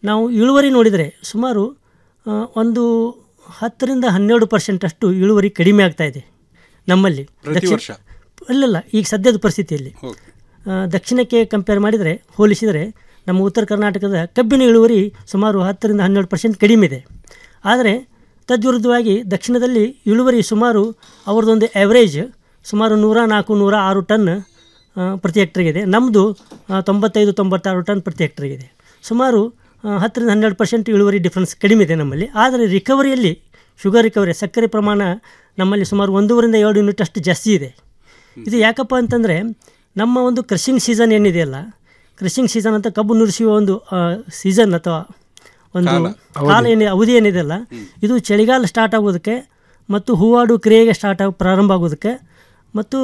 ನಾವು ಇಳುವರಿ ನೋಡಿದರೆ ಸುಮಾರು ಆ, ಒಂದು ಹತ್ತರಿಂದ ಹನ್ನೆರಡು ಪರ್ಸೆಂಟಷ್ಟು ಇಳುವರಿ ಕಡಿಮೆ ಆಗ್ತಾ ಇದೆ ನಮ್ಮಲ್ಲಿ ಪ್ರತಿ ದಕ್ಷಿಣ- ವರ್ಷ? ಅಲ್ಲಲ್ಲ ಈಗ ಸದ್ಯದ ಪರಿಸ್ಥಿತಿಯಲ್ಲಿ ಓಕೆ ಆ, ದಕ್ಷಿಣಕ್ಕೆ ಕಂಪೇರ್ ಮಾಡಿದರೆ ಹೋಲಿಸಿದರೆ ನಮ್ಮ ಉತ್ತರ ಕರ್ನಾಟಕದ ಕಬ್ಬಿನ ಇಳುವರಿ ಸುಮಾರು ಹತ್ತರಿಂದ ಹನ್ನೆರಡು ಪರ್ಸೆಂಟ್ ಕಡಿಮೆ ಇದೆ ಆದರೆ ತದ್ವಿರುದ್ಧವಾಗಿ ದಕ್ಷಿಣದಲ್ಲಿ ಇಳುವರಿ ಸುಮಾರು ಅವ್ರದ್ದೊಂದು ಆ್ಯಾವ್ರೇಜ್ ಸುಮಾರು ನೂರ ನಾಲ್ಕು ನೂರ ಆರು ಟನ್ ಆ, ಪ್ರತಿ ಹೆಕ್ಟ್ರಿಗಿದೆ ನಮ್ಮದು ತೊಂಬತ್ತೈದು ತೊಂಬತ್ತಾರು ಟನ್ ಪ್ರತಿ ಹೆಕ್ಟ್ರಿಗಿದೆ ಸುಮಾರು ಆ, ಹತ್ತರಿಂದ ಹನ್ನೆರಡು ಪರ್ಸೆಂಟ್ ಇಳುವರಿ ಡಿಫ್ರೆನ್ಸ್ ಕಡಿಮೆ ಇದೆ ನಮ್ಮಲ್ಲಿ ಆದರೆ ರಿಕವರಿಯಲ್ಲಿ ಶುಗರ್ ರಿಕವರಿ ಸಕ್ಕರೆ ಪ್ರಮಾಣ ನಮ್ಮಲ್ಲಿ ಸುಮಾರು ಒಂದೂವರಿಂದ ಎರಡು ಯೂನಿಟ್ ಅಷ್ಟು ಜಾಸ್ತಿ ಇದೆ ಇದು ಯಾಕಪ್ಪ ಅಂತಂದರೆ ನಮ್ಮ ಒಂದು ಕ್ರಷಿಂಗ್ ಸೀಸನ್ ಏನಿದೆಯಲ್ಲ ಕ್ರಷಿಂಗ್ ಸೀಸನ್ ಅಂತ ಕಬ್ಬು ನುರಿಸುವ ಒಂದು ಸೀಸನ್ ಅಥವಾ ಒಂದು ಕಾಲ. ಕಾಲ ಏನಿ ಅವಧಿ ಏನಿದೆಯಲ್ಲ ಇದು ಚಳಿಗಾಲ ಸ್ಟಾರ್ಟ್ ಆಗೋದಕ್ಕೆ ಮತ್ತು ಹೂವಾಡು ಕ್ರಿಯೆಗೆ ಸ್ಟಾರ್ಟ್ ಆಗಿ ಪ್ರಾರಂಭ ಆಗೋದಕ್ಕೆ ಮತ್ತು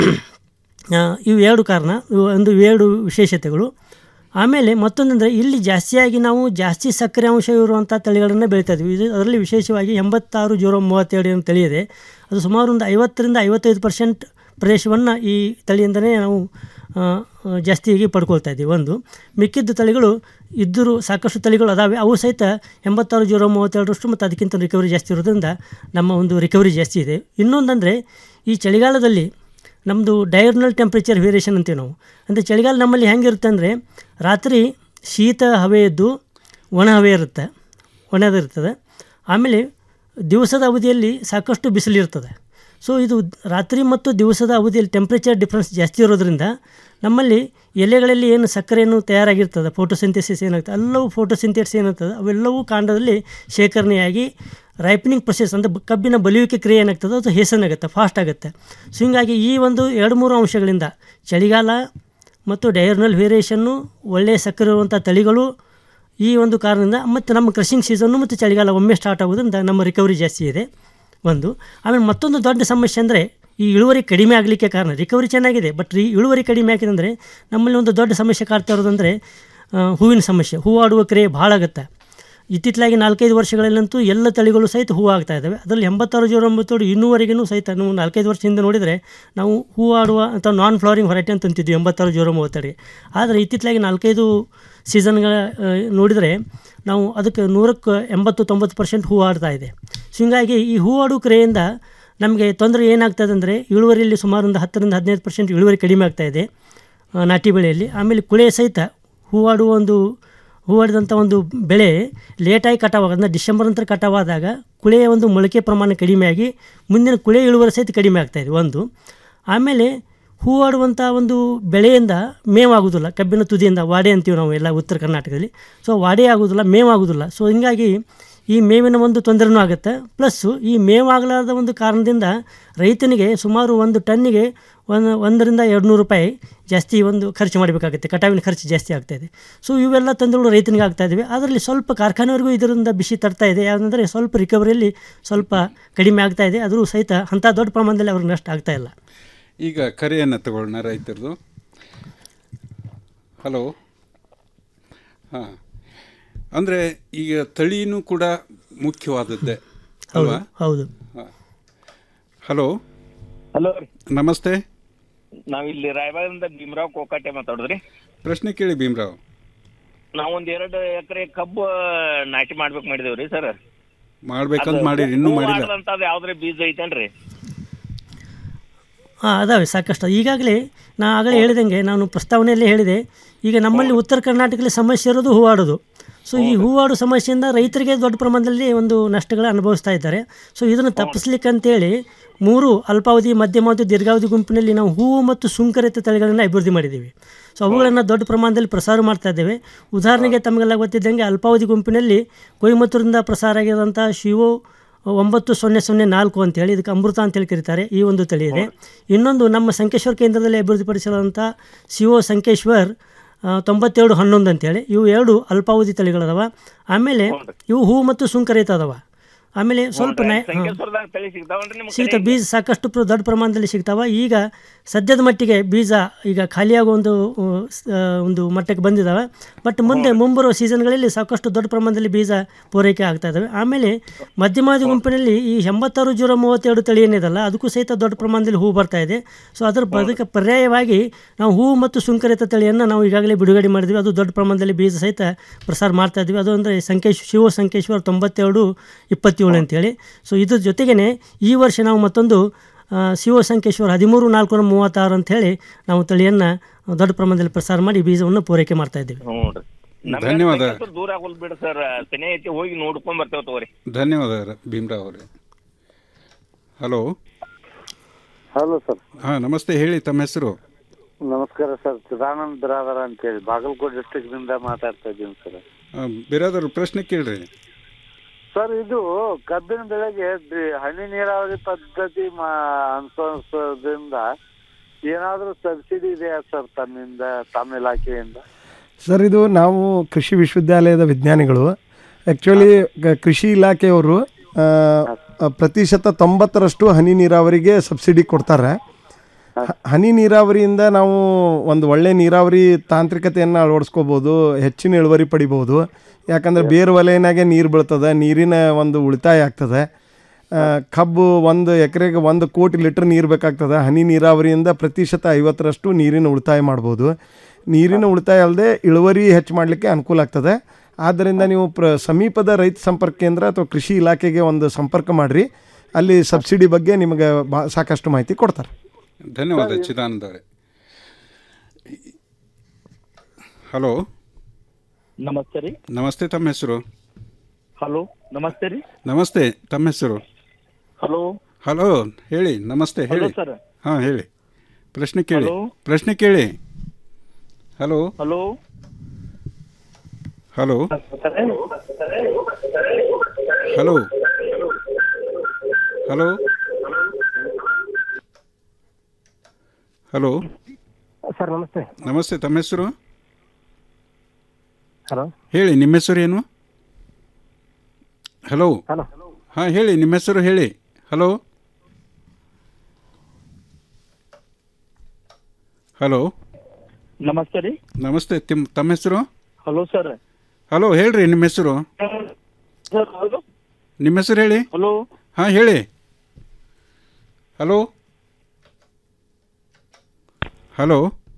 ಆ, ಇವು ಎರಡು ಕಾರಣ ಇವು ಒಂದು ಎರಡು ವಿಶೇಷತೆಗಳು ಆಮೇಲೆ ಮತ್ತೊಂದಂದರೆ ಇಲ್ಲಿ ಜಾಸ್ತಿಯಾಗಿ ನಾವು ಜಾಸ್ತಿ ಸಕ್ಕರೆ ಅಂಶ ಇರುವಂಥ ತಳಿಗಳನ್ನು ಬೆಳೀತಾ ಇದ್ವಿ ಇದು ಅದರಲ್ಲಿ ವಿಶೇಷವಾಗಿ ಎಂಬತ್ತಾರು ಜೀರೋ ಮೂವತ್ತೆರಡು ಏನು ತಳಿ ಇದೆ ಅದು ಸುಮಾರು ಒಂದು ಐವತ್ತರಿಂದ ಐವತ್ತೈದು ಪರ್ಸೆಂಟ್ ಪ್ರದೇಶವನ್ನು ಈ ತಳಿಯಿಂದಲೇ ನಾವು ಆ, ಆ, ಜಾಸ್ತಿಯಾಗಿ ಪಡ್ಕೊಳ್ತಾ ಇದ್ದೀವಿ ಒಂದು ಮಿಕ್ಕಿದ್ದ ತಳಿಗಳು ಇದ್ದರೂ ಸಾಕಷ್ಟು ತಳಿಗಳು ಅದಾವೆ ಅವು ಸಹಿತ ಎಂಬತ್ತಾರು ಜೀರೋ ಮೂವತ್ತೆರಡರಷ್ಟು ಮತ್ತು ಅದಕ್ಕಿಂತ ರಿಕವರಿ ಜಾಸ್ತಿ ಇರೋದ್ರಿಂದ ನಮ್ಮ ಒಂದು ರಿಕವರಿ ಜಾಸ್ತಿ ಇದೆ ಇನ್ನೊಂದಂದರೆ ಈ ಚಳಿಗಾಲದಲ್ಲಿ ನಮ್ಮದು ಡಯರ್ನಲ್ ಟೆಂಪ್ರೇಚರ್ ವೇರಿಯೇಷನ್ ಅಂತೀವಿ ನಾವು ಅಂದರೆ ಚಳಿಗಾಲ ನಮ್ಮಲ್ಲಿ ಹೆಂಗಿರುತ್ತೆ ಅಂದರೆ ರಾತ್ರಿ ಶೀತ ಹವೆ ಇದ್ದು ಒಣ ಹವೆ ಇರುತ್ತೆ ಒಣದಿರ್ತದೆ ಆಮೇಲೆ ದಿವಸದ ಅವಧಿಯಲ್ಲಿ ಸಾಕಷ್ಟು ಬಿಸಿಲಿರ್ತದೆ ಸೊ ಇದು ರಾತ್ರಿ ಮತ್ತು ದಿವಸದ ಅವಧಿಯಲ್ಲಿ ಟೆಂಪ್ರೇಚರ್ ಡಿಫ್ರೆನ್ಸ್ ಜಾಸ್ತಿ ಇರೋದ್ರಿಂದ ನಮ್ಮಲ್ಲಿ ಎಲೆಗಳಲ್ಲಿ ಏನು ಸಕ್ಕರೆಯನ್ನು ತಯಾರಾಗಿರ್ತದೆ ಫೋಟೋಸಿಂಥೆಸಿಸ್ ಏನಾಗ್ತದೆ ಎಲ್ಲವೂ ಫೋಟೋಸಿಂಥೆಸಿಸ್ ಏನಾಗ್ತದೆ ಅವೆಲ್ಲವೂ ಕಾಂಡದಲ್ಲಿ ಶೇಖರಣೆಯಾಗಿ ರೈಪನಿಂಗ್ ಪ್ರೊಸೆಸ್ ಅಂದರೆ ಬ- ಕಬ್ಬಿನ ಬಲಿಯುವಿಕೆ ಕ್ರಿಯೆ ಏನಾಗ್ತದೆ ಅದು ಹೇಸನಾಗುತ್ತೆ ಫಾಸ್ಟ್ ಆಗುತ್ತೆ ಸೊ ಹೀಗಾಗಿ ಈ ಒಂದು ಎರಡು ಮೂರು ಅಂಶಗಳಿಂದ ಚಳಿಗಾಲ ಮತ್ತು ಡಯರ್ನಲ್ ವೇರಿಯೇಷನ್ನು ಒಳ್ಳೆಯ ಸಕ್ಕರೆ ಇರುವಂಥ ತಳಿಗಳು ಈ ಒಂದು ಕಾರಣದಿಂದ ಮತ್ತು ನಮ್ಮ ಕ್ರಷಿಂಗ್ ಸೀಸನ್ನು ಮತ್ತು ಚಳಿಗಾಲ ಒಮ್ಮೆ ಸ್ಟಾರ್ಟ್ ಆಗೋದ್ರಿಂದ ನಮ್ಮ ರಿಕವರಿ ಜಾಸ್ತಿ ಇದೆ ಒಂದು ಆಮೇಲೆ ಮತ್ತೊಂದು ದೊಡ್ಡ ಸಮಸ್ಯೆ ಅಂದರೆ ಈ ಇಳುವರಿ ಕಡಿಮೆ ಆಗಲಿಕ್ಕೆ ಕಾರಣ ರಿಕವರಿ ಚೆನ್ನಾಗಿದೆ ಬಟ್ ಈ ಇಳುವರಿ ಕಡಿಮೆ ಆಗಿದೆ ಅಂದರೆ ನಮ್ಮಲ್ಲಿ ಒಂದು ದೊಡ್ಡ ಸಮಸ್ಯೆ ಕಾಡ್ತಾ ಇರೋದಂದರೆ ಆ, ಹೂವಿನ ಸಮಸ್ಯೆ ಹೂವಾಡುವ ಕ್ರಿಯೆ ಭಾಳ ಆಗುತ್ತೆ ಇತ್ತಿತ್ತಲಾಗಿ ನಾಲ್ಕೈದು ವರ್ಷಗಳಲ್ಲಂತೂ ಎಲ್ಲ ತಳಿಗಳು ಸಹಿತ ಹೂ ಆಗ್ತಾ ಇದ್ದಾವೆ ಅದರಲ್ಲಿ ಎಂಬತ್ತಾರು ಜೀರೋ ಒಂಬತ್ತೇಳು ಇನ್ನೂವರೆಗೂ ಸಹಿತ ನಾವು ನಾಲ್ಕೈದು ವರ್ಷದಿಂದ ನೋಡಿದರೆ ನಾವು ಹೂ ಆಡುವ ಅಥವಾ ನಾನ್ ಫ್ಲವರಿಂಗ್ ಹೊರೈಟಿ ಅಂತ ಅಂತಿದ್ವಿ ಎಂಬತ್ತಾರು ಜೀರೋ ಮೂವತ್ತೆರಡು ಆದರೆ ಇತ್ತಿತ್ತಲಾಗಿ ನಾಲ್ಕೈದು ಸೀಸನ್ಗಳ ಆ, ನೋಡಿದರೆ ನಾವು ಅದಕ್ಕೆ ನೂರಕ್ಕೆ ಎಂಬತ್ತು ತೊಂಬತ್ತು ಪರ್ಸೆಂಟ್ ಹೂ ಆಡ್ತಾ ಇದೆ ಸೊ ಹೀಗಾಗಿ ಈ ಹೂ ಆಡುವ ಕ್ರಿಯೆಯಿಂದ ನಮಗೆ ತೊಂದರೆ ಏನಾಗ್ತದೆ ಅಂದರೆ ಇಳುವರಿಯಲ್ಲಿ ಸುಮಾರು ಒಂದು ಹತ್ತರಿಂದ ಹದಿನೈದು ಪರ್ಸೆಂಟ್ ಇಳುವರಿ ಕಡಿಮೆ ಆಗ್ತಾ ಇದೆ ಆ, ನಾಟಿ ಬೆಳೆಯಲ್ಲಿ ಆಮೇಲೆ ಕುಳೆ ಸಹಿತ ಹೂವಾಡುವ ಒಂದು ಹೂವಾಡಿದಂಥ ಒಂದು ಬೆಳೆ ಲೇಟಾಗಿ ಕಟಾವಾಗ ಅಂದರೆ ಡಿಸೆಂಬರ್ ನಂತರ ಕಟಾವಾದಾಗ ಕುಳೆಯ ಒಂದು ಮೊಳಕೆ ಪ್ರಮಾಣ ಕಡಿಮೆಯಾಗಿ ಮುಂದಿನ ಕುಳೆ ಇಳುವರಿ ಸಹಿತ ಕಡಿಮೆ ಆಗ್ತಾಯಿದೆ ಒಂದು ಆಮೇಲೆ ಹೂವಾಡುವಂಥ ಒಂದು ಬೆಳೆಯಿಂದ ಮೇವಾಗೋದಿಲ್ಲ ಕಬ್ಬಿನ ತುದಿಯಿಂದ ವಾಡೆ ಅಂತೀವಿ ನಾವು ಎಲ್ಲ ಉತ್ತರ ಕರ್ನಾಟಕದಲ್ಲಿ ಸೊ ವಾಡೆ ಆಗೋದಿಲ್ಲ ಮೇವಾಗೋದಿಲ್ಲ ಸೊ ಹೀಗಾಗಿ ಈ ಮೇವಿನ ಒಂದು ತೊಂದರೆನೂ ಆಗುತ್ತೆ ಪ್ಲಸ್ಸು ಈ ಮೇವಾಗಲಾರದ ಒಂದು ಕಾರಣದಿಂದ ರೈತನಿಗೆ ಸುಮಾರು ಒಂದು ಟನ್ನಿಗೆ ಒಂದು ಒಂದರಿಂದ ಎರಡು ನೂರು ರೂಪಾಯಿ ಜಾಸ್ತಿ ಒಂದು ಖರ್ಚು ಮಾಡಬೇಕಾಗುತ್ತೆ ಕಟಾವಿನ ಖರ್ಚು ಜಾಸ್ತಿ ಆಗ್ತಾಯಿದೆ ಸೊ ಇವೆಲ್ಲ ತೊಂದರೆಗಳು ರೈತನಿಗೆ ಆಗ್ತಾ ಇದ್ದಾವೆ ಅದರಲ್ಲಿ ಸ್ವಲ್ಪ ಕಾರ್ಖಾನೆವರೆಗೂ ಇದರಿಂದ ಬಿಸಿ ತರ್ತಾ ಇದೆ ಯಾವುದಂದರೆ ಸ್ವಲ್ಪ ರಿಕವರಿಯಲ್ಲಿ ಸ್ವಲ್ಪ ಕಡಿಮೆ ಆಗ್ತಾ ಇದೆ ಆದರೂ ಸಹಿತ ಅಂಥ ದೊಡ್ಡ ಪ್ರಮಾಣದಲ್ಲಿ ಅವ್ರಿಗೆ ನಷ್ಟ ಆಗ್ತಾ ಇಲ್ಲ ಈಗ ಕರೆಯನ್ನು ತಗೊಳ್ಳೋಣ ರೈತರದು ಹಲೋ ಹಾಂ ಅಂದರೆ ಈಗ ತಳಿನೂ ಕೂಡ ಮುಖ್ಯವಾದದ್ದೇ ಹೌದು ಅಲ್ವಾ ಹೌದು ಹಲೋ ಹಲೋ ನಮಸ್ತೆ ನಾವಿಲ್ಲಿ ರಾಯಬಾಗದಿಂದ ಭೀಮರಾವ್ ಕೋಕಾಟೆ ಮಾತಾಡೋದ್ರಿ ಪ್ರಶ್ನೆ ಕೇಳಿ ಭೀಮರಾವ್ ನಾವೊಂದ್ ಎರಡು ಎಕರೆ ಕಬ್ಬು ನಾಟಿ ಮಾಡ್ಬೇಕು ಮಾಡಿದೇವ್ರಿ ಸರ್ ಮಾಡ್ಬೇಕಂತ ಮಾಡಿರಿ ಇನ್ನೂ ಮಾಡಿಲ್ಲ ಅಂತದ್ ಯಾವ್ದ್ರ ಬೀಜ ಐತೇನ್ರಿ ಹಾಂ ಅದಾವೆ ಸಾಕಷ್ಟು ಈಗಾಗಲೇ ನಾ ಆಗಲೇ ಹೇಳಿದಂಗೆ ನಾನು ಪ್ರಸ್ತಾವನೆಯಲ್ಲೇ ಹೇಳಿದೆ ಈಗ ನಮ್ಮಲ್ಲಿ ಉತ್ತರ ಕರ್ನಾಟಕದಲ್ಲಿ ಸಮಸ್ಯೆ ಇರೋದು ಹೂವಾಡೋದು ಸೊ ಈ ಹೂವಾಡು ಸಮಸ್ಯೆಯಿಂದ ರೈತರಿಗೆ ದೊಡ್ಡ ಪ್ರಮಾಣದಲ್ಲಿ ಒಂದು ನಷ್ಟಗಳ ಅನುಭವಿಸ್ತಾ ಇದ್ದಾರೆ ಸೊ ಇದನ್ನು ತಪ್ಪಿಸ್ಲಿಕ್ಕೆ ಅಂತೇಳಿ ಮೂರು ಅಲ್ಪಾವಧಿ ಮಧ್ಯಮಾವಧಿ ದೀರ್ಘಾವಧಿ ಗುಂಪಿನಲ್ಲಿ ನಾವು ಹೂವು ಮತ್ತು ಸುಂಕರಿತ ತಳಿಗಳನ್ನು ಅಭಿವೃದ್ಧಿ ಮಾಡಿದ್ದೀವಿ ಸೊ ಅವುಗಳನ್ನು ದೊಡ್ಡ ಪ್ರಮಾಣದಲ್ಲಿ ಪ್ರಸಾರ ಮಾಡ್ತಾ ಇದ್ದೇವೆ ಉದಾಹರಣೆಗೆ ತಮಗೆಲ್ಲ ಗೊತ್ತಿದ್ದಂಗೆ ಅಲ್ಪಾವಧಿ ಗುಂಪಿನಲ್ಲಿ ಕೊಯಮತ್ತೂರಿಂದ ಪ್ರಸಾರ ಆಗಿರೋಂಥ ಶಿವೋ ಒಂಬತ್ತು ಸೊನ್ನೆ ಸೊನ್ನೆ ನಾಲ್ಕು ಅಂತೇಳಿ ಇದಕ್ಕೆ ಅಮೃತ ಅಂತೇಳಿ ಕರೀತಾರೆ ಈ ಒಂದು ತಳಿ ಇದೆ ಇನ್ನೊಂದು ನಮ್ಮ ಸಂಕೇಶ್ವರ ಕೇಂದ್ರದಲ್ಲಿ ಅಭಿವೃದ್ಧಿಪಡಿಸಿರುವಂಥ ಸಿಒ ಸಂಕೇಶ್ವರ್ ಆ, ತೊಂಬತ್ತೆರಡು ಹನ್ನೊಂದು ಅಂತೇಳಿ ಇವು ಎರಡು ಅಲ್ಪಾವಧಿ ತಳಿಗಳದಾವ ಆಮೇಲೆ ಇವು ಹೂ ಮತ್ತು ಸುಂಕರಹಿತ ಅದಾವ ಆಮೇಲೆ ಸ್ವಲ್ಪ ನಯ ಹಾಂ ಸಂಕೇಶ್ವರದಾಗ ತಳಿ ಸಿಗ್ತಾವನ್ರಿ ನಿಮ್ ಸಿಗ್ತಾವೆ ಬೀಜ ಸಾಕಷ್ಟು ಪ್ರ- ದೊಡ್ಡ ಪ್ರಮಾಣದಲ್ಲಿ ಸಿಗ್ತಾವ ಈಗ ಸದ್ಯದ ಮಟ್ಟಿಗೆ ಬೀಜ ಈಗ ಖಾಲಿಯಾಗೋ ಒಂದು ಆ, ಸ್- ಆ, ಒಂದು ಮಟ್ಟಕ್ಕೆ ಬಂದಿದ್ದಾವೆ ಬಟ್ ಮುಂದೆ ಮುಂಬರುವ ಸೀಸನ್ಗಳಲ್ಲಿ ಸಾಕಷ್ಟು ದೊಡ್ಡ ಪ್ರಮಾಣದಲ್ಲಿ ಬೀಜ ಪೂರೈಕೆ ಆಗ್ತಾ ಇದ್ದಾವೆ ಆಮೇಲೆ ಮಧ್ಯಮಾದಿ ಗುಂಪಿನಲ್ಲಿ ಈ ಎಂಬತ್ತಾರು ಜೀರೋ ಮೂವತ್ತೆರಡು ತಳಿ ಏನಿದಲ್ಲ ಅದಕ್ಕೂ ಸಹಿತ ದೊಡ್ಡ ಪ್ರಮಾಣದಲ್ಲಿ ಹೂ ಬರ್ತಾ ಇದೆ ಸೊ ಅದರ ಅದಕ್ಕೆ ಪರ್ಯಾಯವಾಗಿ ನಾವು ಹೂ ಮತ್ತು ಸುಂಕರಿತ ತಳಿಯನ್ನು ನಾವು ಈಗಾಗಲೇ ಬಿಡುಗಡೆ ಮಾಡಿದ್ವಿ ಅದು ದೊಡ್ಡ ಪ್ರಮಾಣದಲ್ಲಿ ಬೀಜ ಸಹಿತ ಪ್ರಸಾರ ಮಾಡ್ತಾ ಇದ್ವಿ ಅದು ಅಂದರೆ ಸಂಕೇಶ್ ಶಿವ ಸಂಕೇಶ್ವರ ತೊಂಬತ್ತೆರಡು ಇಪ್ಪತ್ತೇಳು ಅಂತೇಳಿ ಸೊ ಇದ್ರ ಜೊತೆಗೇ ಈ ವರ್ಷ ನಾವು ಮತ್ತೊಂದು ಆ, ಶಿವ ಸಂಕೇಶ್ವರ ಹದಿಮೂರು ನಾಲ್ಕು ಮೂವತ್ತಾರು ಅಂತೇಳಿ ನಾವು ತಳಿಯನ್ನು ದೊಡ್ಡ ಪ್ರಮಾಣದಲ್ಲಿ ಪ್ರಸಾರ ಮಾಡಿ ಬೀಜವನ್ನು ಪೂರೈಕೆ ಮಾಡ್ತಾ ಇದ್ದೀವಿ ಹ್ಞೂನ್ರಿ ನಮ್ಗೆ ಧನ್ಯವಾದ. ಸಂಕೇಶ್ವರ ದೂರ ಆಗೋಲ್ ಬಿಡ ಸರ್ ಸೆನೆ ಐತಿ ಹೋಗಿ ನೋಡ್ಕೊಂಡ್ ಬರ್ತೇವೆ ತಗೋರಿ ಧನ್ಯವಾದ ರ- ಭೀಮ್ರಾವ್ ಅವರೇ ಹಲೋ ಹಲೋ ಸರ್ ಹಾಂ ನಮಸ್ತೆ ಹೇಳಿ ತಮ್ಮ ಹೆಸರು ನಮಸ್ಕಾರ ಸರ್ ಚಿದಾನಂದ್ ಬಿರಾದರ ಅಂತೇಳಿ ಬಾಗಲಕೋಟೆ ಡಿಸ್ಟ್ರಿಕ್ಟ್ ದಿಂದ ಮಾತಾಡ್ತಾ ಇದ್ದೀನಿ ಸರ್ ಆ, ಬಿರಾದರ್ ಪ್ರಶ್ನೆ ಕೇಳ್ರಿ ಸರ್ ಇದು ಕಬ್ಬಿನ ಬೆಳೆಗೆ ಡ್ರಿ- ಹನಿ ನೀರಾವರಿ ಪದ್ಧತಿ ಮಾ- ಅನುಸರಿಸೋದ್ರಿಂದ ಏನಾದ್ರೂ ಸಬ್ಸಿಡಿ ಇದೆಯಾ ಸರ್ ತಮ್ಮಿಂದ ತಮ್ಮ ಇಲಾಖೆಯಿಂದ ಸರ್ ಇದು ನಾವು ಕೃಷಿ ವಿಶ್ವವಿದ್ಯಾಲಯದ ವಿಜ್ಞಾನಿಗಳು ಆ್ಯಕ್ಚುಲಿ ಕೃಷಿ ಇಲಾಖೆಯವರು ಆ, ಆ, ಪ್ರತಿಶತ ತೊಂಬತ್ತರಷ್ಟು ಹನಿ ನೀರಾವರಿಗೆ ಸಬ್ಸಿಡಿ ಕೊಡ್ತಾರೆ ಹ- ಹನಿ ನೀರಾವರಿಯಿಂದ ನಾವು ಒಂದು ಒಳ್ಳೆ ನೀರಾವರಿ ತಾಂತ್ರಿಕತೆಯನ್ನು ಅಳವಡಿಸ್ಕೋಬೋದು ಹೆಚ್ಚಿನ ಇಳುವರಿ ಪಡಿಬೋದು ಯಾಕಂದ್ರೆ ಬೇರು ವಲಯನಾಗೆ ನೀರು ಬೀಳ್ತದೆ ನೀರಿನ ಒಂದು ಉಳಿತಾಯ ಆಗ್ತದೆ ಆ, ಕಬ್ಬು ಒಂದು ಎಕರೆಗೆ ಒಂದು ಕೋಟಿ ಲೀಟ್ರ್ ನೀರು ಬೇಕಾಗ್ತದೆ ಹನಿ ನೀರಾವರಿಯಿಂದ ಪ್ರತಿಶತ ಐವತ್ತರಷ್ಟು ನೀರಿನ ಉಳಿತಾಯ ಮಾಡ್ಬೋದು ನೀರಿನ ಉಳಿತಾಯ ಅಲ್ಲದೆ ಇಳುವರಿ ಹೆಚ್ಚು ಮಾಡಲಿಕ್ಕೆ ಅನುಕೂಲ ಆಗ್ತದೆ ಆದ್ದರಿಂದ ನೀವು ಪ್ರ ಸಮೀಪದ ರೈತ ಸಂಪರ್ಕ ಕೇಂದ್ರ ಅಥವಾ ಕೃಷಿ ಇಲಾಖೆಗೆ ಒಂದು ಸಂಪರ್ಕ ಮಾಡಿರಿ ಅಲ್ಲಿ ಸಬ್ಸಿಡಿ ಬಗ್ಗೆ ನಿಮಗೆ ಬಾ ಸಾಕಷ್ಟು ಮಾಹಿತಿ ಕೊಡ್ತಾರೆ ಧನ್ಯವಾದ ಚಿದಾನಂದ ಅವರೇ ಹಲೋ ನಮಸ್ತೆ ರೀ ನಮಸ್ತೆ ತಮ್ಮ ಹೆಸರು ಹಲೋ ನಮಸ್ತೆ ರೀ ನಮಸ್ತೆ ತಮ್ಮ ಹೆಸರು ಹಲೋ ಹಲೋ ಹೇಳಿ ನಮಸ್ತೆ ಹಲೋ ಹೇಳಿ ಸರ್ ಹಾಂ ಹೇಳಿ ಪ್ರಶ್ನೆ ಕೇಳಿ ಹಲೋ? ಪ್ರಶ್ನೆ ಕೇಳಿ hello hello hello hello hello hello sir ನಮಸ್ತೆ ನಮಸ್ತೆ ತಮ್ಮ ಹೆಸರು ಹಲೋ ಹೇಳಿ ನಿಮ್ಮ ಹೆಸರು ಏನು ಹಲೋ ಹಲೋ ಹಾಂ ಹೇಳಿ ನಿಮ್ಮ ಹೆಸರು ಹೇಳಿ ಹಲೋ ಹಲೋ ನಮಸ್ತೆ ರೀ ನಮಸ್ತೆ ತಿಮ್ ತಮ್ಮ ಹೆಸರು ಹಲೋ ಸರ್ ಹಲೋ ಹೇಳ್ರಿ ನಿಮ್ಮ ಹೆಸರು ಸರ್ ಹೌದು ನಿಮ್ಮ ಹೆಸರು ಹೇಳಿ ಹಲೋ ಹಾಂ ಹೇಳಿ ಹಲೋ ಹಲೋ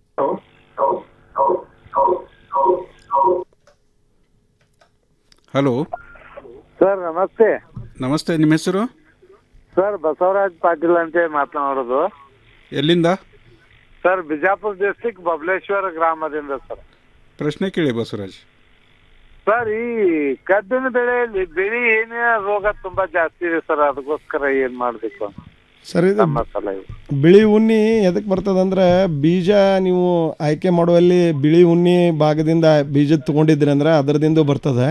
ಹಲೋ ಸರ್ ನಮಸ್ತೆ ನಮಸ್ತೆ ನಿಮ್ಮ ಹೆಸರು ಸರ್ ಬಸವರಾಜ್ ಪಾಟೀಲ್ ಅಂತೇಳಿ ಮಾತನಾಡೋದು ಎಲ್ಲಿಂದ ಸರ್ ಬಿಜಾಪುರ ಡಿಸ್ಟಿಕ್ ಬಬಲೇಶ್ವರ ಗ್ರಾಮದಿಂದ ಸರ್ ಪ್ರಶ್ನೆ ಕೇಳಿ ಬಸವರಾಜ್ ಸರ್ ಈ ಕಬ್ಬಿನ ಬೆಳೆಯಲ್ಲಿ ಬಿಳಿ ಏನೇ ರೋಗ ತುಂಬಾ ಜಾಸ್ತಿ ಇದೆ ಸರ್ ಅದಕ್ಕೋಸ್ಕರ ಏನ್ ಮಾಡ್ಬೇಕು ಸರ್ ಇದು ನಮ್ಮ ಸಲಹೆ ಬಿಳಿ ಉಣ್ಣಿ ಎದಕ್ಕೆ ಬರ್ತದಂದ್ರೆ ಬೀಜ ನೀವು ಆಯ್ಕೆ ಮಾಡುವಲ್ಲಿ ಬಿಳಿ ಉಣ್ಣಿ ಭಾಗದಿಂದ ಬೀಜ ತೊಗೊಂಡಿದ್ರಿ ಅಂದ್ರೆ ಅದರದಿಂದ ಬರ್ತದೆ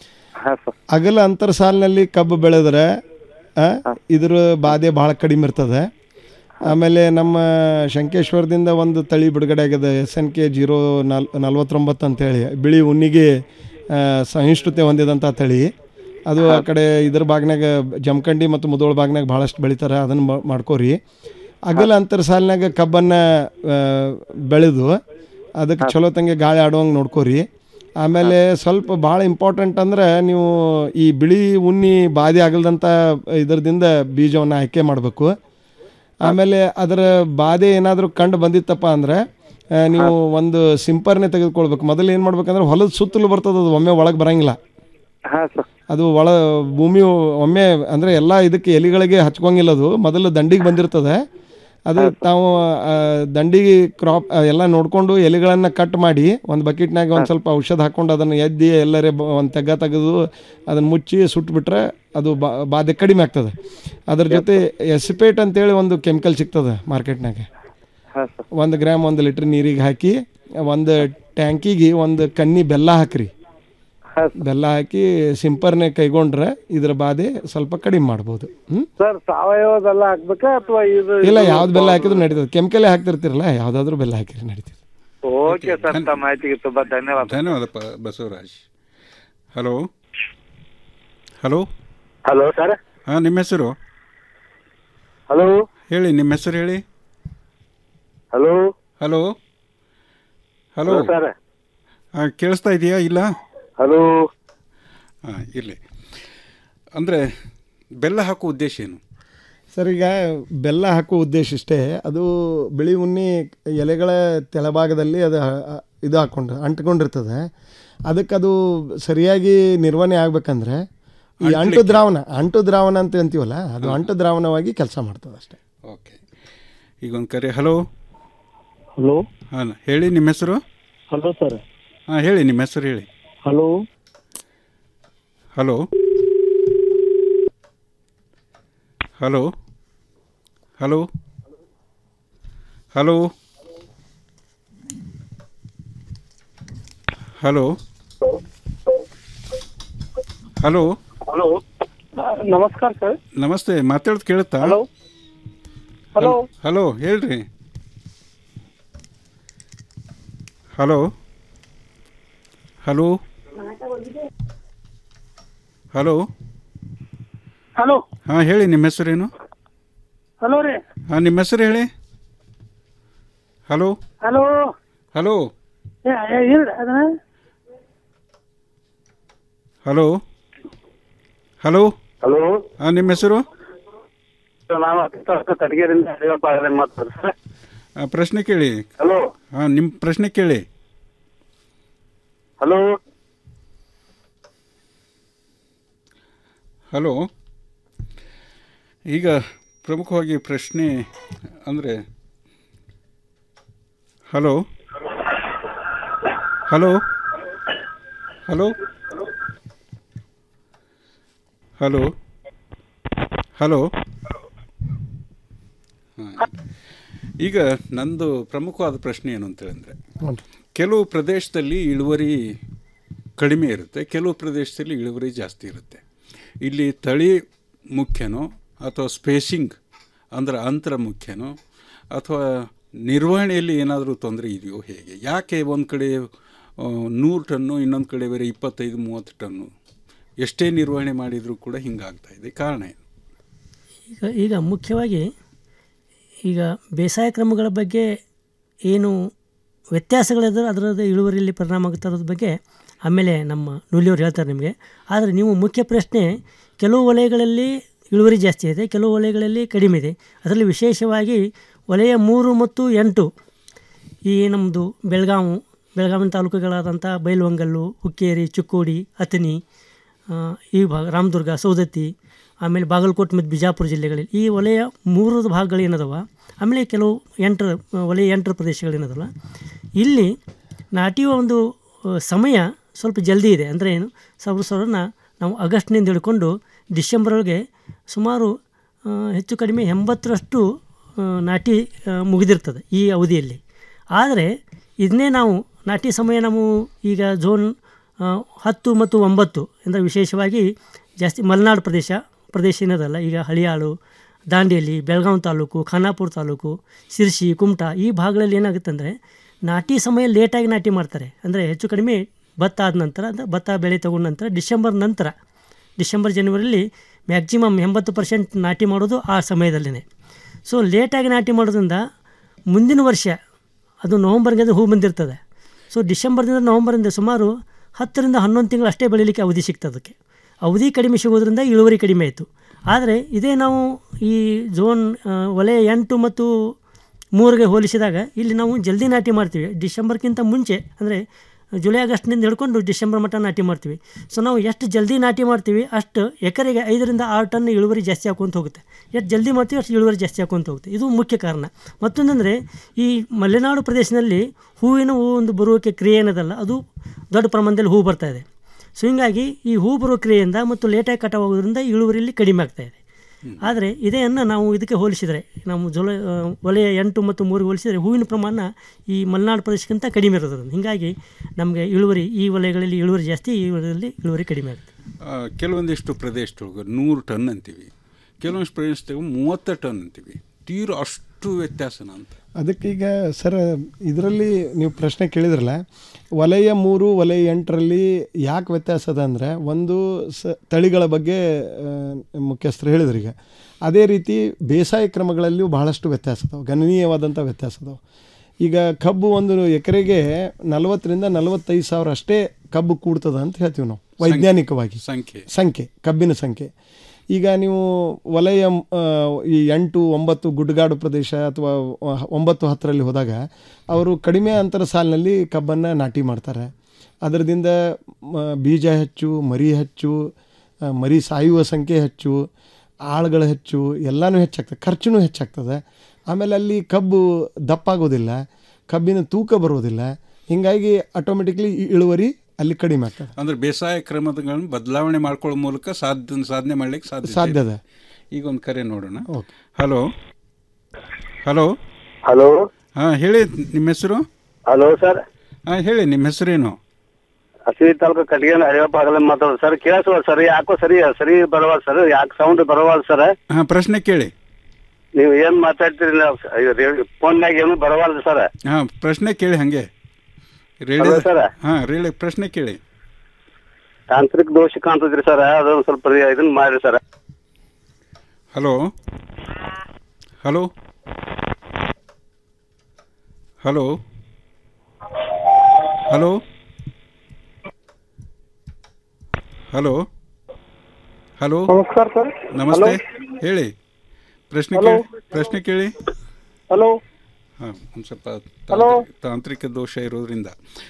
ಅಗಲ ಅಂತರ ಸಾಲಿನಲ್ಲಿ ಕಬ್ಬು ಬೆಳೆದ್ರೆ ಆ, ಇದ್ರ ಬಾಧೆ ಭಾಳ ಕಡಿಮೆ ಇರ್ತದೆ ಆಮೇಲೆ ನಮ್ಮ ಶಂಕೇಶ್ವರದಿಂದ ಒಂದು ತಳಿ ಬಿಡುಗಡೆ ಆಗಿದೆ ಎಸ್ ಎನ್ ಕೆ ಜೀರೋ ನಲ್ ನಲ್ವತ್ತೊಂಬತ್ತು ಅಂತೇಳಿ ಬಿಳಿ ಉಣ್ಣಿಗೆ ಆ, ಸಹಿಷ್ಣುತೆ ಹೊಂದಿದಂಥ ತಳಿ ಅದು ಆ ಕಡೆ ಇದ್ರ ಭಾಗನಾಗ ಜಮಖಂಡಿ ಮತ್ತು ಮುದೋಳ ಭಾಗನಾಗ ಭಾಳಷ್ಟು ಬೆಳಿತಾರೆ ಅದನ್ನು ಮಾಡ್ಕೋರಿ ಅಗಲ ಅಂತರ ಸಾಲಿನಾಗ ಕಬ್ಬನ್ನು ಬೆಳೆದು ಅದಕ್ಕೆ ಚಲೋ ತಂಗೆ ಗಾಳಿ ಆಡುವಂಗೆ ನೋಡ್ಕೋರಿ ಆಮೇಲೆ ಸ್ವಲ್ಪ ಭಾಳ ಇಂಪಾರ್ಟೆಂಟ್ ಅಂದ್ರೆ ನೀವು ಈ ಬಿಳಿ ಉಣ್ಣಿ ಬಾಧೆ ಆಗಲ್ದಂಥ ಇದರದಿಂದ ಬೀಜವನ್ನು ಆಯ್ಕೆ ಮಾಡಬೇಕು ಆಮೇಲೆ ಅದರ ಬಾಧೆ ಏನಾದರೂ ಕಂಡು ಬಂದಿತ್ತಪ್ಪ ಅಂದರೆ ಆ, ನೀವು ಒಂದು ಸಿಂಪರ್ನೆ ತೆಗೆದುಕೊಳ್ಬೇಕು ಮೊದಲು ಏನು ಮಾಡ್ಬೇಕಂದ್ರೆ ಹೊಲದ ಸುತ್ತಲೂ ಬರ್ತದೆ ಅದು ಒಮ್ಮೆ ಒಳಗೆ ಬರಂಗಿಲ್ಲ ಅದು ಒಳ ಭೂಮಿ ಒಮ್ಮೆ ಅಂದರೆ ಎಲ್ಲ ಇದಕ್ಕೆ ಎಲಿಗಳಿಗೆ ಹಚ್ಕೊಂಗಿಲ್ಲ ಅದು ಮೊದಲು ದಂಡಿಗೆ ಬಂದಿರ್ತದೆ ಅದು ತಾವು ಆ, ದಂಡಿಗೆ ಕ್ರಾಪ್ ಆ, ಎಲ್ಲ ನೋಡಿಕೊಂಡು ಎಲೆಗಳನ್ನು ಕಟ್ ಮಾಡಿ ಒಂದು ಬಕೆಟ್ನಾಗ ಒಂದು ಸ್ವಲ್ಪ ಔಷಧ ಹಾಕ್ಕೊಂಡು ಅದನ್ನು ಎದ್ದಿ ಎಲ್ಲರೇ ಒಂದು ತೆಗ್ಗ ತೆಗೆದು ಅದನ್ನು ಮುಚ್ಚಿ ಸುಟ್ಬಿಟ್ರೆ ಅದು ಬಾ ಬಾಧೆ ಕಡಿಮೆ ಆಗ್ತದೆ ಅದ್ರ ಜೊತೆ ಎಸಿಪೇಟ್ ಅಂತೇಳಿ ಒಂದು ಕೆಮಿಕಲ್ ಸಿಗ್ತದೆ ಮಾರ್ಕೆಟ್ನಾಗ ಒಂದು ಗ್ರಾಮ್ ಒಂದು ಲೀಟ್ರ್ ನೀರಿಗೆ ಹಾಕಿ ಒಂದು ಟ್ಯಾಂಕಿಗೆ ಒಂದು ಕನ್ನಿ ಬೆಲ್ಲ ಹಾಕ್ರಿ ಬೆಲ್ಲ ಹಾಕಿ ಸಿಂಪರ್ನೆ ಕೈಗೊಂಡ್ರೆ ಇದ್ರ ಬಾಧೆ ಸ್ವಲ್ಪ ಕಡಿಮೆ ಮಾಡ್ಬೋದು ಹ್ಞೂ ಸರ್ ಸಾವಯವದೆಲ್ಲ ಹಾಕ್ಬೇಕಾ ಅಥವಾ ಇದು ಇಲ್ಲ ಯಾವ್ದು ಬೆಲ್ಲ ಹಾಕಿದ್ರು ನಡೀತದೆ ಕೆಮಿಕಲೇ ಹಾಕ್ತಿರ್ತಿರಲ್ಲ ಯಾವುದಾದ್ರೂ ಬೆಲ್ಲ ಹಾಕಿರಿ ನಡೀತದೆ ಓಕೆ ಸರ್ ತಮ್ಮ ಮಾಹಿತಿಗೆ ತುಂಬಾ ಧನ್ಯವಾದ ಧನ್ಯವಾದ ಪ Basavaraj hello hello hello sir ಹಾಂ ನಿಮ್ಮ ಹೆಸರು ಹಲೋ ಹೇಳಿ ನಿಮ್ಮ ಹೆಸರು ಹೇಳಿ hello hello hello hello sir ಹಾಂ ಕೇಳಿಸ್ತಾ ಇದೆಯಾ ಇಲ್ಲ ಹಲೋ ಹಾಂ ಇರಲಿ ಅಂದರೆ ಬೆಲ್ಲ ಹಾಕೋ ಉದ್ದೇಶ ಏನು ಸರ್ ಈಗ ಬೆಲ್ಲ ಹಾಕುವ ಉದ್ದೇಶ ಇಷ್ಟೇ ಅದು ಬಿಳಿ ಉಣ್ಣಿ ಎಲೆಗಳ ತೆಳಭಾಗದಲ್ಲಿ ಅದು ಹ- ಇದು ಹಾಕ್ಕೊಂಡು ಅಂಟ್ಕೊಂಡಿರ್ತದೆ ಅದಕ್ಕೆ ಅದು ಸರಿಯಾಗಿ ನಿರ್ವಹಣೆ ಆಗ್ಬೇಕಂದ್ರೆ ಈ ಅಂಟು ಅಂಟ್ಲಿಕ್ಕೆ. ದ್ರಾವಣ ಅಂಟು ದ್ರಾವಣ ಅಂತ ಅಂತೀವಲ್ಲ ಅದು ಅಂಟು ದ್ರಾವಣವಾಗಿ ಕೆಲಸ ಮಾಡ್ತದೆ ಅಷ್ಟೇ ಓಕೆ ಈಗ ಒಂದು ಕರೆ ಹಲೋ ಹಲೋ ಹಾಂ ಹೇಳಿ ನಿಮ್ಮ ಹೆಸರು ಹಲೋ ಸರ್ ಹಾಂ ಹೇಳಿ ನಿಮ್ಮ ಹೆಸರು ಹೇಳಿ hello hello hello hello hello hello hello hello ನಮಸ್ಕಾರ ಸರ್ ನಮಸ್ತೆ ಮಾತಾಡೋದು ಕೇಳುತ್ತಾ ಹಲೋ ಹಲೋ ಹಲೋ ಹೇಳ್ರಿ ಹಲೋ ಹಲೋ ಹಲೋ ಹಲೋ ಹಾಂ ಹೇಳಿ ನಿಮ್ಮ ಹೆಸರೇನು ಹಲೋ ರೀ ಹಾಂ ನಿಮ್ಮ ಹೆಸರು ಹೇಳಿ ಹಲೋ ಹಲೋ ಹಲೋ ಹೇಳ್ರಿ ಅದನ್ನ ಹಲೋ ಹಲೋ ಹಲೋ ಹಾಂ ನಿಮ್ಮ ಹೆಸರು ನಾನು ತಡಗೇರಿಂದ ಹರಿಯಪ್ಪ ಮಾತಾಡ್ತಾರೆ ಸರ್ ಆ, ಪ್ರಶ್ನೆ ಕೇಳಿ ಹಲೋ ಹಾಂ ನಿಮ್ಮ ಪ್ರಶ್ನೆ ಕೇಳಿ ಹಲೋ ಹಲೋ ಈಗ ಪ್ರಮುಖವಾಗಿ ಪ್ರಶ್ನೆ ಅಂದರೆ hello hello hello hello hello ಹಾಂ. ಈಗ ನಂದು ಪ್ರಮುಖವಾದ ಪ್ರಶ್ನೆ ಏನು ಅಂತೇಳಿದ್ರೆ ಹ್ಞೂ ಕೆಲವು ಪ್ರದೇಶದಲ್ಲಿ ಇಳುವರಿ ಕಡಿಮೆ ಇರುತ್ತೆ ಕೆಲವು ಪ್ರದೇಶದಲ್ಲಿ ಇಳುವರಿ ಜಾಸ್ತಿ ಇರುತ್ತೆ ಇಲ್ಲಿ ತಳಿ ಮುಖ್ಯನೋ ಅಥವಾ ಸ್ಪೇಸಿಂಗ್ ಅಂದ್ರೆ ಅಂತರ ಮುಖ್ಯನೋ ಅಥವಾ ನಿರ್ವಹಣೆಯಲ್ಲಿ ಏನಾದರೂ ತೊಂದರೆ ಇದೆಯೋ ಹೇಗೆ ಯಾಕೆ ಒಂದು ಕಡೆ ನೂರು ಟನ್ನು ಇನ್ನೊಂದು ಕಡೆ ಬೇರೆ ಇಪ್ಪತ್ತೈದು ಮೂವತ್ತು ಟನ್ನು ಎಷ್ಟೇ ನಿರ್ವಹಣೆ ಮಾಡಿದರೂ ಕೂಡ ಹಿಂಗಾಗ್ತಾ ಇದೆ ಕಾರಣ ಏನು ಈಗ ಈಗ ಮುಖ್ಯವಾಗಿ ಈಗ ಬೇಸಾಯ ಕ್ರಮಗಳ ಬಗ್ಗೆ ಏನು ವ್ಯತ್ಯಾಸಗಳಿದ್ರೆ ಅದರದ ಇಳುವರಿಯಲ್ಲಿ ಪರಿಣಾಮ ಆಗುತ್ತೆ ಅನ್ನೋದ್ರ ಬಗ್ಗೆ ಆಮೇಲೆ ನಮ್ಮ ನೂಲಿಯವರು ಹೇಳ್ತಾರೆ ನಿಮಗೆ ಆದರೆ ನೀವು ಮುಖ್ಯ ಪ್ರಶ್ನೆ ಕೆಲವು ವಲಯಗಳಲ್ಲಿ ಇಳುವರಿ ಜಾಸ್ತಿ ಇದೆ ಕೆಲವು ವಲಯಗಳಲ್ಲಿ ಕಡಿಮೆ ಇದೆ ಅದರಲ್ಲಿ ವಿಶೇಷವಾಗಿ ವಲಯ ಮೂರು ಮತ್ತು ಎಂಟು ಈ ನಮ್ಮದು ಬೆಳಗಾವು ಬೆಳಗಾವಿನ ತಾಲೂಕುಗಳಾದಂಥ ಬೈಲಹೊಂಗಲ್ಲು ಹುಕ್ಕೇರಿ ಚಿಕ್ಕೋಡಿ ಅತನಿ ಆ, ಈ ಭಾಗ ರಾಮದುರ್ಗ ಸೌದತ್ತಿ ಆಮೇಲೆ ಬಾಗಲಕೋಟೆ ಮತ್ತು ಬಿಜಾಪುರ ಜಿಲ್ಲೆಗಳಲ್ಲಿ ಈ ವಲಯ ಮೂರು ಭಾಗಗಳು ಏನದವ ಆಮೇಲೆ ಕೆಲವು ಎಂಟರ ವಲಯ ಎಂಟರ ಪ್ರದೇಶಗಳೇನದಲ್ಲ ಇಲ್ಲಿ ನಾಟಿಯುವ ಒಂದು ಆ, ಸಮಯ ಸ್ವಲ್ಪ ಜಲ್ದಿ ಇದೆ ಅಂದರೆ ಏನು ಸಾವಿರ ಸಾವಿರನ ನಾವು ಆಗಸ್ಟ್ನಿಂದ ಹಿಡ್ಕೊಂಡು ಡಿಸೆಂಬರ್ವರೆಗೆ ಸುಮಾರು ಆ, ಹೆಚ್ಚು ಕಡಿಮೆ ಎಂಬತ್ತರಷ್ಟು ಆ, ನಾಟಿ ಆ, ಮುಗಿದಿರ್ತದೆ ಈ ಅವಧಿಯಲ್ಲಿ ಆದರೆ ಇದನ್ನೇ ನಾವು ನಾಟಿ ಸಮಯ ನಾವು ಈಗ ಝೋನ್ ಆ, ಹತ್ತು ಮತ್ತು ಒಂಬತ್ತು ಅಂದರೆ ವಿಶೇಷವಾಗಿ ಜಾಸ್ತಿ ಮಲೆನಾಡು ಪ್ರದೇಶ ಪ್ರದೇಶ ಏನದಲ್ಲ ಈಗ ಹಳಿಯಾಳು ದಾಂಡೇಲಿ ಬೆಳಗಾವಿ ತಾಲೂಕು ಖಾನಾಪುರ ತಾಲೂಕು ಸಿರ್ಸಿ ಕುಮಟಾ ಈ ಭಾಗಗಳಲ್ಲಿ ಏನಾಗುತ್ತೆ ಅಂದರೆ ನಾಟಿ ಸಮಯ ಲೇಟಾಗಿ ನಾಟಿ ಮಾಡ್ತಾರೆ ಅಂದರೆ ಹೆಚ್ಚು ಕಡಿಮೆ ಭತ್ತ ಆದ ನಂತರ ಅಂದರೆ ಭತ್ತ ಬೆಳೆ ತಗೊಂಡ ನಂತರ ಡಿಸೆಂಬರ್ ನಂತರ ಡಿಸೆಂಬರ್ ಜನವರಿಯಲ್ಲಿ ಮ್ಯಾಕ್ಸಿಮಮ್ ಎಂಬತ್ತು ಪರ್ಸೆಂಟ್ ನಾಟಿ ಮಾಡೋದು ಆ ಸಮಯದಲ್ಲೇ ಸೊ ಲೇಟಾಗಿ ನಾಟಿ ಮಾಡೋದ್ರಿಂದ ಮುಂದಿನ ವರ್ಷ ಅದು ನವಂಬರ್ಗೆ ಅದು ಹೂ ಬಂದಿರ್ತದೆ ಸೊ ಡಿಸೆಂಬರ್ದಿಂದ ನವಂಬರಿಂದ ಸುಮಾರು ಹತ್ತರಿಂದ ಹನ್ನೊಂದು ತಿಂಗಳು ಅಷ್ಟೇ ಬೆಳೀಲಿಕ್ಕೆ ಅವಧಿ ಸಿಗ್ತದೆ ಅದಕ್ಕೆ ಅವಧಿ ಕಡಿಮೆ ಸಿಗೋದ್ರಿಂದ ಇಳುವರಿ ಕಡಿಮೆ ಆಯಿತು ಆದರೆ ಇದೇ ನಾವು ಈ ಝೋನ್ ಆ, ವಲಯ ಎಂಟು ಮತ್ತು ಮೂರಿಗೆ ಹೋಲಿಸಿದಾಗ ಇಲ್ಲಿ ನಾವು ಜಲ್ದಿ ನಾಟಿ ಮಾಡ್ತೀವಿ ಡಿಸೆಂಬರ್ಗಿಂತ ಮುಂಚೆ ಅಂದರೆ ಜುಲೈ ಆಗಸ್ಟ್ನಿಂದ ಹಿಡ್ಕೊಂಡು ಡಿಸೆಂಬರ್ ಮಟ್ಟ ನಾಟಿ ಮಾಡ್ತೀವಿ ಸೊ ನಾವು ಎಷ್ಟು ಜಲ್ದಿ ನಾಟಿ ಮಾಡ್ತೀವಿ ಅಷ್ಟು ಎಕರೆಗೆ ಐದರಿಂದ ಆರು ಟನ್ ಇಳುವರಿ ಜಾಸ್ತಿ ಹಾಕೊಂತ ಹೋಗುತ್ತೆ ಎಷ್ಟು ಜಲ್ದಿ ಮಾಡ್ತೀವಿ ಅಷ್ಟು ಇಳುವರಿ ಜಾಸ್ತಿ ಹಾಕೊಂತ ಹೋಗುತ್ತೆ ಇದು ಮುಖ್ಯ ಕಾರಣ ಮತ್ತೊಂದಂದರೆ ಈ ಮಲೆನಾಡು ಪ್ರದೇಶದಲ್ಲಿ ಹೂವಿನ ಹೂ ಒಂದು ಬರುವಿಕೆ ಕ್ರಿಯೆ ಏನದಲ್ಲ ಅದು ದೊಡ್ಡ ಪ್ರಮಾಣದಲ್ಲಿ ಹೂ ಬರ್ತಾ ಇದೆ ಸೊ ಹೀಗಾಗಿ ಈ ಹೂ ಬರೋ ಕ್ರಿಯೆಯಿಂದ ಮತ್ತು ಲೇಟಾಗಿ ಕಟಾವಾಗೋದ್ರಿಂದ ಇಳುವರಿಯಲ್ಲಿ ಕಡಿಮೆ ಆಗ್ತಾ ಇದೆ ಆದರೆ ಇದೆಯನ್ನು ನಾವು ಇದಕ್ಕೆ ಹೋಲಿಸಿದರೆ ನಾವು ಜೊಲ ಆ, ವಲಯ ಎಂಟು ಮತ್ತು ಮೂರಿಗೆ ಹೋಲಿಸಿದರೆ ಹೂವಿನ ಪ್ರಮಾಣ ಈ ಮಲೆನಾಡು ಪ್ರದೇಶಕ್ಕಿಂತ ಕಡಿಮೆ ಇರೋದ್ರಿಂದ ಹೀಗಾಗಿ ನಮಗೆ ಇಳುವರಿ ಈ ವಲಯಗಳಲ್ಲಿ ಇಳುವರಿ ಜಾಸ್ತಿ ಈ ವಲಯದಲ್ಲಿ ಇಳುವರಿ ಕಡಿಮೆ ಆಗುತ್ತೆ ಆ, ಕೆಲವೊಂದಿಷ್ಟು ಪ್ರದೇಶದೊಳಗೆ ನೂರು ಟನ್ ಅಂತೀವಿ ಕೆಲವೊಂದಿಷ್ಟು ಪ್ರದೇಶದಾಗ ಮೂವತ್ತು ಟನ್ ಅಂತೀವಿ ತೀರ ಅಷ್ಟು ವ್ಯತ್ಯಾಸನ ಅಂತ ಅದಕ್ಕೀಗ ಸರ್ ಇದರಲ್ಲಿ ನೀವು ಪ್ರಶ್ನೆ ಕೇಳಿದ್ರಲ್ಲ ವಲಯ ಮೂರು ವಲಯ ಎಂಟರಲ್ಲಿ ಯಾಕೆ ವ್ಯತ್ಯಾಸ ಅದ ಅಂದರೆ ಒಂದು ಸ ತಳಿಗಳ ಬಗ್ಗೆ ಆ, ಮುಖ್ಯಸ್ಥರು ಹೇಳಿದ್ರು ಈಗ ಅದೇ ರೀತಿ ಬೇಸಾಯ ಕ್ರಮಗಳಲ್ಲಿಯೂ ಬಹಳಷ್ಟು ವ್ಯತ್ಯಾಸ ಅದಾವೆ ಗಣನೀಯವಾದಂಥ ವ್ಯತ್ಯಾಸ ಅದಾವೆ ಈಗ ಕಬ್ಬು ಒಂದು ಎಕರೆಗೆ ನಲವತ್ತರಿಂದ ನಲವತ್ತೈದು ಸಾವಿರ ಅಷ್ಟೇ ಕಬ್ಬು ಕೂಡ್ತದ ಅಂತ ಹೇಳ್ತೀವಿ ನಾವು ವೈಜ್ಞಾನಿಕವಾಗಿ ಸಂಖ್ಯೆ ಸಂಖ್ಯೆ ಕಬ್ಬಿನ ಸಂಖ್ಯೆ ಈಗ ನೀವು ವಲಯ ಆ, ಈ ಎಂಟು ಒಂಬತ್ತು ಗುಡ್ಡಗಾಡು ಪ್ರದೇಶ ಅಥವಾ ಒಂಬತ್ತು ಹತ್ತರಲ್ಲಿ ಹೋದಾಗ ಅವರು ಕಡಿಮೆ ಅಂತರ ಸಾಲಿನಲ್ಲಿ ಕಬ್ಬನ್ನು ನಾಟಿ ಮಾಡ್ತಾರೆ ಅದರದಿಂದ ಮ- ಬೀಜ ಹೆಚ್ಚು ಮರಿ ಹೆಚ್ಚು ಆ, ಮರಿ ಸಾಯುವ ಸಂಖ್ಯೆ ಹೆಚ್ಚು ಆಳುಗಳು ಹೆಚ್ಚು ಎಲ್ಲನೂ ಹೆಚ್ಚಾಗ್ತದೆ ಖರ್ಚು ಹೆಚ್ಚಾಗ್ತದೆ ಆಮೇಲೆ ಅಲ್ಲಿ ಕಬ್ಬು ದಪ್ಪಾಗೋದಿಲ್ಲ ಕಬ್ಬಿನ ತೂಕ ಬರೋದಿಲ್ಲ ಹೀಗಾಗಿ ಆಟೋಮೆಟಿಕ್ಲಿ ಇಳುವರಿ ಅಲ್ಲಿ ಕಡಿಮೆ ಆಗ್ತದೆ ಅಂದ್ರೆ ಬೇಸಾಯ ಕ್ರಮಗಳನ್ನು ಬದಲಾವಣೆ ಮಾಡ್ಕೊಳ್ಳೋ ಮೂಲಕ ಸಾಧ್ಯ ಸಾಧನೆ ಮಾಡ್ಲಿಕ್ಕೆ ಸಾಧ್ಯ ಸಾಧ್ಯ ಇದೆ. ಇದೆ. ಈಗ ಒಂದು ಕರೆ ನೋಡೋಣ ಓಕೆ. ಹಲೋ ಹಲೋ ಹಲೋ ಹಾಂ ಹೇಳಿ ನಿಮ್ಮ ಹೆಸರು ಹಲೋ ಸರ್ ಹಾಂ ಹೇಳಿ ನಿಮ್ಮ ಹೆಸರೇನು ಹಸಿ ತಾಲೂಕು ಕಟ್ಗೆ ಹರಿಯಪ್ಪ ಆಗಲ್ಲ ಮಾತಾಡೋದು ಸರ್ ಕೇಳಿಸುವ ಸರ್ ಯಾಕೋ ಸರಿ ಸರಿ ಬರವಲ್ ಸರ್ ಯಾಕೆ ಸೌಂಡ್ ಬರವಲ್ ಸರ್ ಹಾಂ ಪ್ರಶ್ನೆ ಕೇಳಿ ನೀವು ಏನ್ ಮಾತಾಡ್ತೀರಿ ಫೋನ್ಯಾಗ ಏನು ಬರವಲ್ರಿ ಸರ್ ಹಾಂ ಪ್ರಶ್ನೆ ಕೇಳಿ ಹಂಗೆ ಹಲೋ ಸರ್ ಹಾಂ ರೇಳಿ ಪ್ರಶ್ನೆ ಕೇಳಿ ತಾಂತ್ರಿಕ ದೋಷ ಕಾಣ್ತದ್ರಿ ಸರ್ ಅದೊಂದು ಸ್ವಲ್ಪ ರಿ- ಇದನ್ನ ಮಾಡ್ರಿ sir hello hello hello hello hello hello ನಮಸ್ಕಾರ ಸರ್ ನಮಸ್ತೆ ಹೇಳಿ ಪ್ರಶ್ನೆ ಕೇಳಿ ಪ್ರಶ್ನೆ ಕೇಳಿ ಹಲೋ ಹಾಂ ಒಂದು ಸ್ವಲ್ಪ Hello? ತಾಂತ್ರಿಕ- ತಾಂತ್ರಿಕ ದೋಷ ಇರೋದ್ರಿಂದ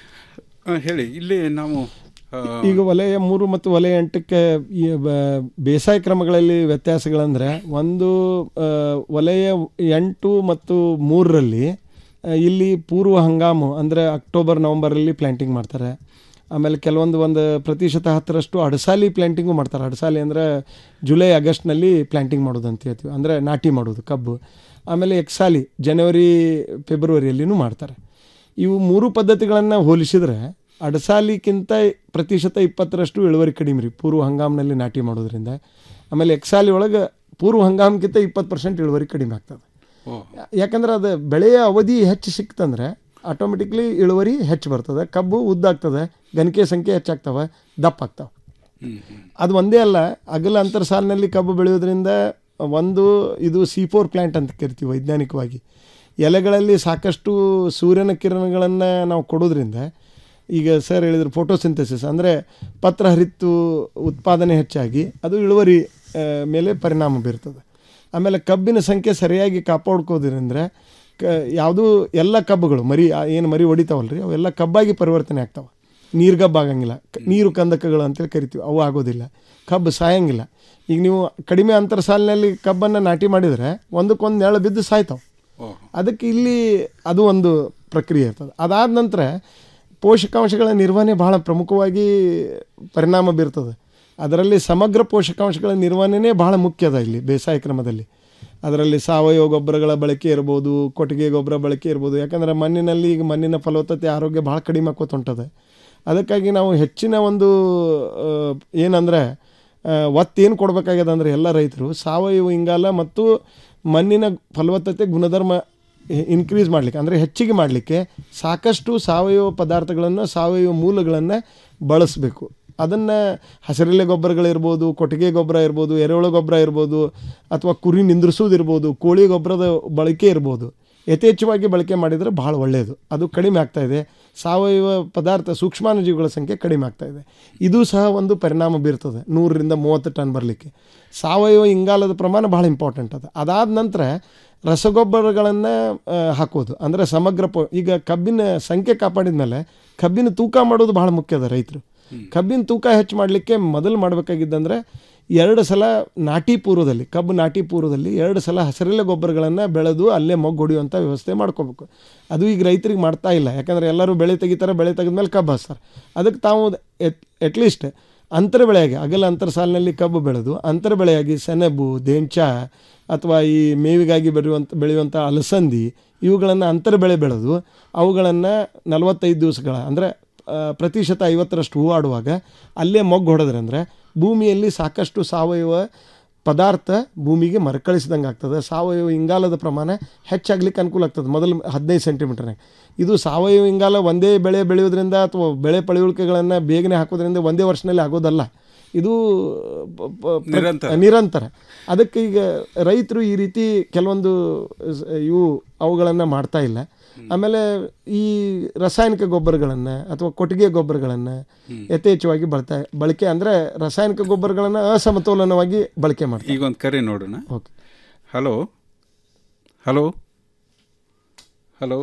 ಆ, ಹೇಳಿ ಇಲ್ಲಿ ನಾವು ಆ, ಈಗ ವಲಯ ಮೂರು ಮತ್ತು ವಲಯ ಎಂಟಕ್ಕೆ ಈ ಬ- ಬೇಸಾಯ ಕ್ರಮಗಳಲ್ಲಿ ವ್ಯತ್ಯಾಸಗಳಂದರೆ ಒಂದು ಆ, ವಲಯ ಎಂಟು ಮತ್ತು ಮೂರರಲ್ಲಿ ಆ, ಇಲ್ಲಿ ಪೂರ್ವ ಹಂಗಾಮು ಅಂದರೆ ಅಕ್ಟೋಬರ್ ನವಂಬರಲ್ಲಿ ಪ್ಲ್ಯಾಂಟಿಂಗ್ ಮಾಡ್ತಾರೆ ಆಮೇಲೆ ಕೆಲವೊಂದು ಒಂದು ಪ್ರತಿಶತ ಹತ್ತರಷ್ಟು ಅಡಸಾಲಿ ಪ್ಲ್ಯಾಂಟಿಂಗು ಮಾಡ್ತಾರೆ ಅಡಸಾಲಿ ಅಂದರೆ ಜುಲೈ ಆಗಸ್ಟ್ನಲ್ಲಿ ಪ್ಲ್ಯಾಂಟಿಂಗ್ ಮಾಡೋದು ಅಂತ ಹೇಳ್ತೀವಿ ಅಂದರೆ ನಾಟಿ ಮಾಡೋದು ಕಬ್ಬು ಆಮೇಲೆ ಎಕ್ಸಾಲಿ ಜನವರಿ ಫೆಬ್ರವರಿಯಲ್ಲಿನೂ ಮಾಡ್ತಾರೆ ಇವು ಮೂರು ಪದ್ಧತಿಗಳನ್ನು ಹೋಲಿಸಿದರೆ ಅಡಸಾಲಿಕ್ಕಿಂತ ಪ್ರತಿಶತ ಇಪ್ಪತ್ತರಷ್ಟು ಇಳುವರಿ ಕಡಿಮೆ ರೀ ಪೂರ್ವ ಹಂಗಾಮಿನಲ್ಲಿ ನಾಟಿ ಮಾಡೋದ್ರಿಂದ ಆಮೇಲೆ ಎಕ್ಸಾಲಿ ಒಳಗೆ ಪೂರ್ವ ಹಂಗಾಮಕ್ಕಿಂತ ಇಪ್ಪತ್ತು ಪರ್ಸೆಂಟ್ ಇಳುವರಿ ಕಡಿಮೆ ಆಗ್ತದೆ ಓ ಯಾಕಂದ್ರೆ ಅದು ಬೆಳೆಯ ಅವಧಿ ಹೆಚ್ಚು ಸಿಕ್ತಂದ್ರೆ ಆಟೋಮೆಟಿಕ್ಲಿ ಇಳುವರಿ ಹೆಚ್ಚು ಬರ್ತದೆ ಕಬ್ಬು ಉದ್ದಾಗ್ತದೆ ಗಣಿಕೆ ಸಂಖ್ಯೆ ಹೆಚ್ಚಾಗ್ತವೆ ದಪ್ಪ ಆಗ್ತವೆ ಅದು ಒಂದೇ ಅಲ್ಲ ಅಗಲ ಅಂತರ ಸಾಲಿನಲ್ಲಿ ಕಬ್ಬು ಬೆಳೆಯೋದ್ರಿಂದ ಒಂದು ಇದು ಸಿ ಫೋರ್ ಪ್ಲ್ಯಾಂಟ್ ಅಂತ ಕರಿತೀವಿ ವೈಜ್ಞಾನಿಕವಾಗಿ ಎಲೆಗಳಲ್ಲಿ ಸಾಕಷ್ಟು ಸೂರ್ಯನ ಕಿರಣಗಳನ್ನು ನಾವು ಕೊಡೋದ್ರಿಂದ ಈಗ ಸರ್ ಹೇಳಿದ್ರು ಫೋಟೋಸಿಂಥಸಿಸ್ ಅಂದರೆ ಪತ್ರ ಹರಿತ್ತು ಉತ್ಪಾದನೆ ಹೆಚ್ಚಾಗಿ ಅದು ಇಳುವರಿ ಆ, ಮೇಲೆ ಪರಿಣಾಮ ಬೀರ್ತದೆ ಆಮೇಲೆ ಕಬ್ಬಿನ ಸಂಖ್ಯೆ ಸರಿಯಾಗಿ ಕಾಪಾಡ್ಕೋದ್ರಿಂದ ಕ ಯಾವುದೂ ಎಲ್ಲ ಕಬ್ಬುಗಳು ಮರಿ ಏನು ಮರಿ ಹೊಡಿತಾವಲ್ಲ ರೀ ಅವೆಲ್ಲ ಕಬ್ಬಾಗಿ ಪರಿವರ್ತನೆ ಆಗ್ತಾವೆ ನೀರ್ಗಬ್ಬ ಆಗಂಗಿಲ್ಲ ಕ- ನೀರು ಕಂದಕಗಳು ಅಂತೇಳಿ ಕರಿತೀವಿ ಅವು ಆಗೋದಿಲ್ಲ ಕಬ್ಬು ಸಾಯಂಗಿಲ್ಲ ಈಗ ನೀವು ಕಡಿಮೆ ಅಂತರ ಸಾಲಿನಲ್ಲಿ ಕಬ್ಬನ್ನು ನಾಟಿ ಮಾಡಿದರೆ ಒಂದಕ್ಕೊಂದು ನೆರಳು ಬಿದ್ದು ಸಾಯ್ತಾವೆ ಅದಕ್ಕೆ ಇಲ್ಲಿ ಅದು ಒಂದು ಪ್ರಕ್ರಿಯೆ ಇರ್ತದೆ ಅದಾದ ನಂತರ ಪೋಷಕಾಂಶಗಳ ನಿರ್ವಹಣೆ ಬಹಳ ಪ್ರಮುಖವಾಗಿ ಪರಿಣಾಮ ಬೀರ್ತದೆ ಅದರಲ್ಲಿ ಸಮಗ್ರ ಪೋಷಕಾಂಶಗಳ ನಿರ್ವಹಣೆನೇ ಬಹಳ ಮುಖ್ಯದ ಇಲ್ಲಿ ಬೇಸಾಯ ಕ್ರಮದಲ್ಲಿ ಅದರಲ್ಲಿ ಸಾವಯವ ಗೊಬ್ಬರಗಳ ಬಳಕೆ ಇರ್ಬೋದು ಕೊಟ್ಟಿಗೆ ಗೊಬ್ಬರ ಬಳಕೆ ಇರ್ಬೋದು ಯಾಕಂದರೆ ಮಣ್ಣಿನಲ್ಲಿ ಈಗ ಮಣ್ಣಿನ ಫಲವತ್ತತೆ ಆರೋಗ್ಯ ಭಾಳ ಕಡಿಮೆ ಆಕೋತ ಹೊಂಟದೆ ಅದಕ್ಕಾಗಿ ನಾವು ಹೆಚ್ಚಿನ ಒಂದು ಆ, ಏನಂದರೆ ಒತ್ತೇನು ಕೊಡಬೇಕಾಗ್ಯದ ಅಂದರೆ ಎಲ್ಲ ರೈತರು ಸಾವಯವ ಇಂಗಾಲ ಮತ್ತು ಮಣ್ಣಿನ ಫಲವತ್ತತೆ ಗುಣಧರ್ಮ ಇನ್ಕ್ರೀಸ್ ಮಾಡಲಿಕ್ಕೆ ಅಂದರೆ ಹೆಚ್ಚಿಗೆ ಮಾಡಲಿಕ್ಕೆ ಸಾಕಷ್ಟು ಸಾವಯವ ಪದಾರ್ಥಗಳನ್ನು ಸಾವಯವ ಮೂಲಗಳನ್ನು ಬಳಸಬೇಕು ಅದನ್ನು ಹಸಿರೆಲೆ ಗೊಬ್ಬರಗಳಿರ್ಬೋದು ಕೊಟ್ಟಿಗೆ ಗೊಬ್ಬರ ಇರ್ಬೋದು ಎರೆಹುಳ ಗೊಬ್ಬರ ಇರ್ಬೋದು ಅಥವಾ ಕುರಿ ನಿಂದ್ರಿಸೋದಿರ್ಬೋದು ಕೋಳಿ ಗೊಬ್ಬರದ ಬಳಕೆ ಇರ್ಬೋದು ಯಥೇಚ್ಛವಾಗಿ ಬಳಕೆ ಮಾಡಿದರೆ ಭಾಳ ಒಳ್ಳೆಯದು ಅದು ಕಡಿಮೆ ಆಗ್ತಾ ಇದೆ ಸಾವಯವ ಪದಾರ್ಥ ಸೂಕ್ಷ್ಮಾಣುಜೀವಿಗಳ ಸಂಖ್ಯೆ ಕಡಿಮೆ ಆಗ್ತಾ ಇದೆ ಇದು ಸಹ ಒಂದು ಪರಿಣಾಮ ಬೀರ್ತದೆ ನೂರರಿಂದ ಮೂವತ್ತು ಟನ್ ಬರಲಿಕ್ಕೆ ಸಾವಯವ ಇಂಗಾಲದ ಪ್ರಮಾಣ ಭಾಳ ಇಂಪಾರ್ಟೆಂಟ್ ಅದು ಅದಾದ ನಂತರ ರಸಗೊಬ್ಬರಗಳನ್ನು ಹಾಕೋದು ಅಂದರೆ ಸಮಗ್ರ ಪೋ ಈಗ ಕಬ್ಬಿನ ಸಂಖ್ಯೆ ಕಾಪಾಡಿದ ಮೇಲೆ ಕಬ್ಬಿನ ತೂಕ ಮಾಡೋದು ಭಾಳ ಮುಖ್ಯ ಅದ ರೈತರು ಕಬ್ಬಿನ ತೂಕ ಹೆಚ್ಚು ಮಾಡಲಿಕ್ಕೆ ಮೊದಲು ಮಾಡಬೇಕಾಗಿದ್ದಂದ್ರೆ ಎರಡು ಸಲ ನಾಟಿ ಪೂರ್ವದಲ್ಲಿ ಕಬ್ಬು ನಾಟಿ ಪೂರ್ವದಲ್ಲಿ ಎರಡು ಸಲ ಹಸಿರೆಲೆ ಗೊಬ್ಬರಗಳನ್ನು ಬೆಳೆದು ಅಲ್ಲೇ ಮೊಗ್ಗು ಹೊಡೆಯುವಂಥ ವ್ಯವಸ್ಥೆ ಮಾಡ್ಕೋಬೇಕು ಅದು ಈಗ ರೈತರಿಗೆ ಮಾಡ್ತಾ ಇಲ್ಲ ಯಾಕಂದರೆ ಎಲ್ಲರೂ ಬೆಳೆ ತೆಗಿತಾರೆ ಬೆಳೆ ತೆಗೆದ್ಮೇಲೆ ಕಬ್ಬು ಹಚ್ತಾರೆ ಅದಕ್ಕೆ ತಾವು ಎಟ್ಲೀಸ್ಟ್ ಅಂತರ ಬೆಳೆಯಾಗಿ ಅಗಲ ಅಂತರ ಸಾಲಿನಲ್ಲಿ ಕಬ್ಬು ಬೆಳೆದು ಅಂತರ ಬೆಳೆಯಾಗಿ ಸೆಣಬು ದೇಂಚ ಅಥವಾ ಈ ಮೇವಿಗಾಗಿ ಬೆಳೆಯುವಂಥ ಬೆಳೆಯುವಂಥ ಅಲಸಂದಿ ಇವುಗಳನ್ನು ಅಂತರ ಬೆಳೆ ಬೆಳೆದು ಅವುಗಳನ್ನು ನಲವತ್ತೈದು ದಿವಸಗಳ ಅಂದರೆ ಪ್ರತಿಶತ ಐವತ್ತರಷ್ಟು ಹೂವಾಡುವಾಗ ಅಲ್ಲೇ ಮೊಗ್ಗು ಹೊಡೆದ್ರೆ ಅಂದರೆ ಭೂಮಿಯಲ್ಲಿ ಸಾಕಷ್ಟು ಸಾವಯವ ಪದಾರ್ಥ ಭೂಮಿಗೆ ಮರುಕಳಿಸಿದಂಗೆ ಆಗ್ತದೆ ಸಾವಯವ ಇಂಗಾಲದ ಪ್ರಮಾಣ ಹೆಚ್ಚಾಗ್ಲಿಕ್ಕೆ ಅನುಕೂಲ ಆಗ್ತದೆ ಮೊದಲು ಹದಿನೈದು ಸೆಂಟಿಮೀಟರ್ನಾಗ ಇದು ಸಾವಯವ ಇಂಗಾಲ ಒಂದೇ ಬೆಳೆ ಬೆಳೆಯೋದ್ರಿಂದ ಅಥವಾ ಬೆಳೆ ಪಳೆಯುಳಿಕೆಗಳನ್ನು ಬೇಗನೆ ಹಾಕೋದ್ರಿಂದ ಒಂದೇ ವರ್ಷದಲ್ಲಿ ಆಗೋದಲ್ಲ ಇದು ಪ- ಪ- ಪ್ರ- ನಿರಂತರ. ನಿರಂತರ ಅದಕ್ಕೆ ಈಗ ರೈತರು ಈ ರೀತಿ ಕೆಲವೊಂದು ಸ- ಇವು ಅವುಗಳನ್ನು ಮಾಡ್ತಾ ಇಲ್ಲ ಆಮೇಲೆ ಈ ರಾಸಾಯನಿಕ ಗೊಬ್ಬರಗಳನ್ನು ಅಥವಾ ಕೊಟ್ಟಿಗೆ ಗೊಬ್ಬರಗಳನ್ನು ಯಥೇಚ್ಛವಾಗಿ ಬಳತಾ ಬಳಕೆ ಅಂದರೆ ರಾಸಾಯನಿಕ ಗೊಬ್ಬರಗಳನ್ನು ಅಸಮತೋಲನವಾಗಿ ಬಳಕೆ ಮಾಡ್ತಾರೆ ಈಗ ಒಂದು ಕರೆ ನೋಡೋಣ okay hello hello hello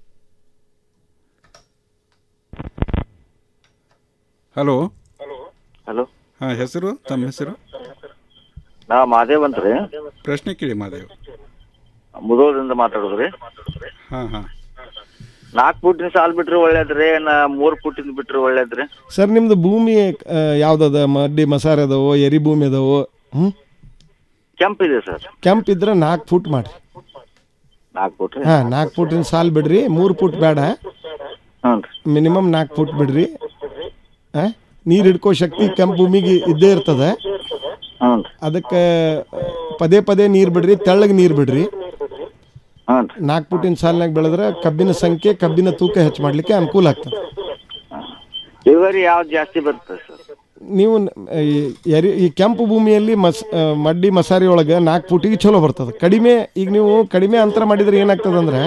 hello hello ಹಾಂ ಹೆಸರು ತಮ್ಮ ಹೆಸರು ನಾ ಮಾದೇವ್ ಅಂತ್ರಿ ಪ್ರಶ್ನೆ ಕೇಳಿ ಮಾದೇವ್ ಮುದೋಳದಿಂದ ಮಾತಾಡೋದ್ರಿ ಹಾಂ ಹಾಂ ನಾಲ್ಕು ಫುಟಿನ ಸಾಲ್ ಬಿಟ್ರೆ ಒಳ್ಳೇದ್ರಿ ನಾ ಮೂರ್ ಫುಟಿನ ಬಿಟ್ರೆ ಒಳ್ಳೇದ್ರಿ ಸರ್ ನಿಮ್ದು ಭೂಮಿ ಆ, ಯಾವ್ದದ ಮಡ್ಡಿ ಮಸಾರೆ ಅದಾವೋ ಎರಿ ಭೂಮಿ ಅದಾವೋ ಹ್ಞೂ ಕೆಂಪಿದೆ ಸರ್ ಕೆಂಪ್ ಇದ್ರೆ ನಾಲ್ಕು ಫುಟ್ ಮಾಡಿರಿ ನಾಲ್ಕು ಫುಟ್ ರೀ ಹಾಂ ನಾಲ್ಕು ಫುಟಿನ ಸಾಲ್ ಬಿಡ್ರಿ ಮೂರು ಫುಟ್ ಬೇಡ ಮಿನಿಮಮ್ ನಾಲ್ಕು ಫುಟ್ ಬಿಡ್ರಿ ಹಾಂ ನೀರು ಹಿಡ್ಕೋ ಶಕ್ತಿ ಕೆಂಪು ಭೂಮಿಗೆ ಇದ್ದೇ ಇರ್ತದೆ ಅದಕ್ಕೆ ಪದೇ ಪದೇ ನೀರು ಬಿಡ್ರಿ ತೆಳ್ಳಗೆ ನೀರು ಬಿಡ್ರಿ ನಾಲ್ಕು ಫುಟಿನ ಸಾಲಿನಾಗ ಬೆಳೆದ್ರೆ ಕಬ್ಬಿನ ಸಂಖ್ಯೆ ಕಬ್ಬಿನ ತೂಕ ಹೆಚ್ಚು ಮಾಡಲಿಕ್ಕೆ ಅನುಕೂಲ ಆಗ್ತದೆ ಇಳುವರಿ ಯಾವ್ದು ಜಾಸ್ತಿ ಬರ್ತದೆ ಸರ್ ನೀವು ನ- ಈ ಎರಿ ಈ ಕೆಂಪು ಭೂಮಿಯಲ್ಲಿ ಮಸ್ ಆ, ಮಡ್ಡಿ ಮಸಾರಿ ಒಳಗೆ ನಾಲ್ಕು ಫುಟಿಗೆ ಚಲೋ ಬರ್ತದೆ ಕಡಿಮೆ ಈಗ ನೀವು ಕಡಿಮೆ ಅಂತರ ಮಾಡಿದ್ರೆ ಏನಾಗ್ತದೆ ಅಂದ್ರೆ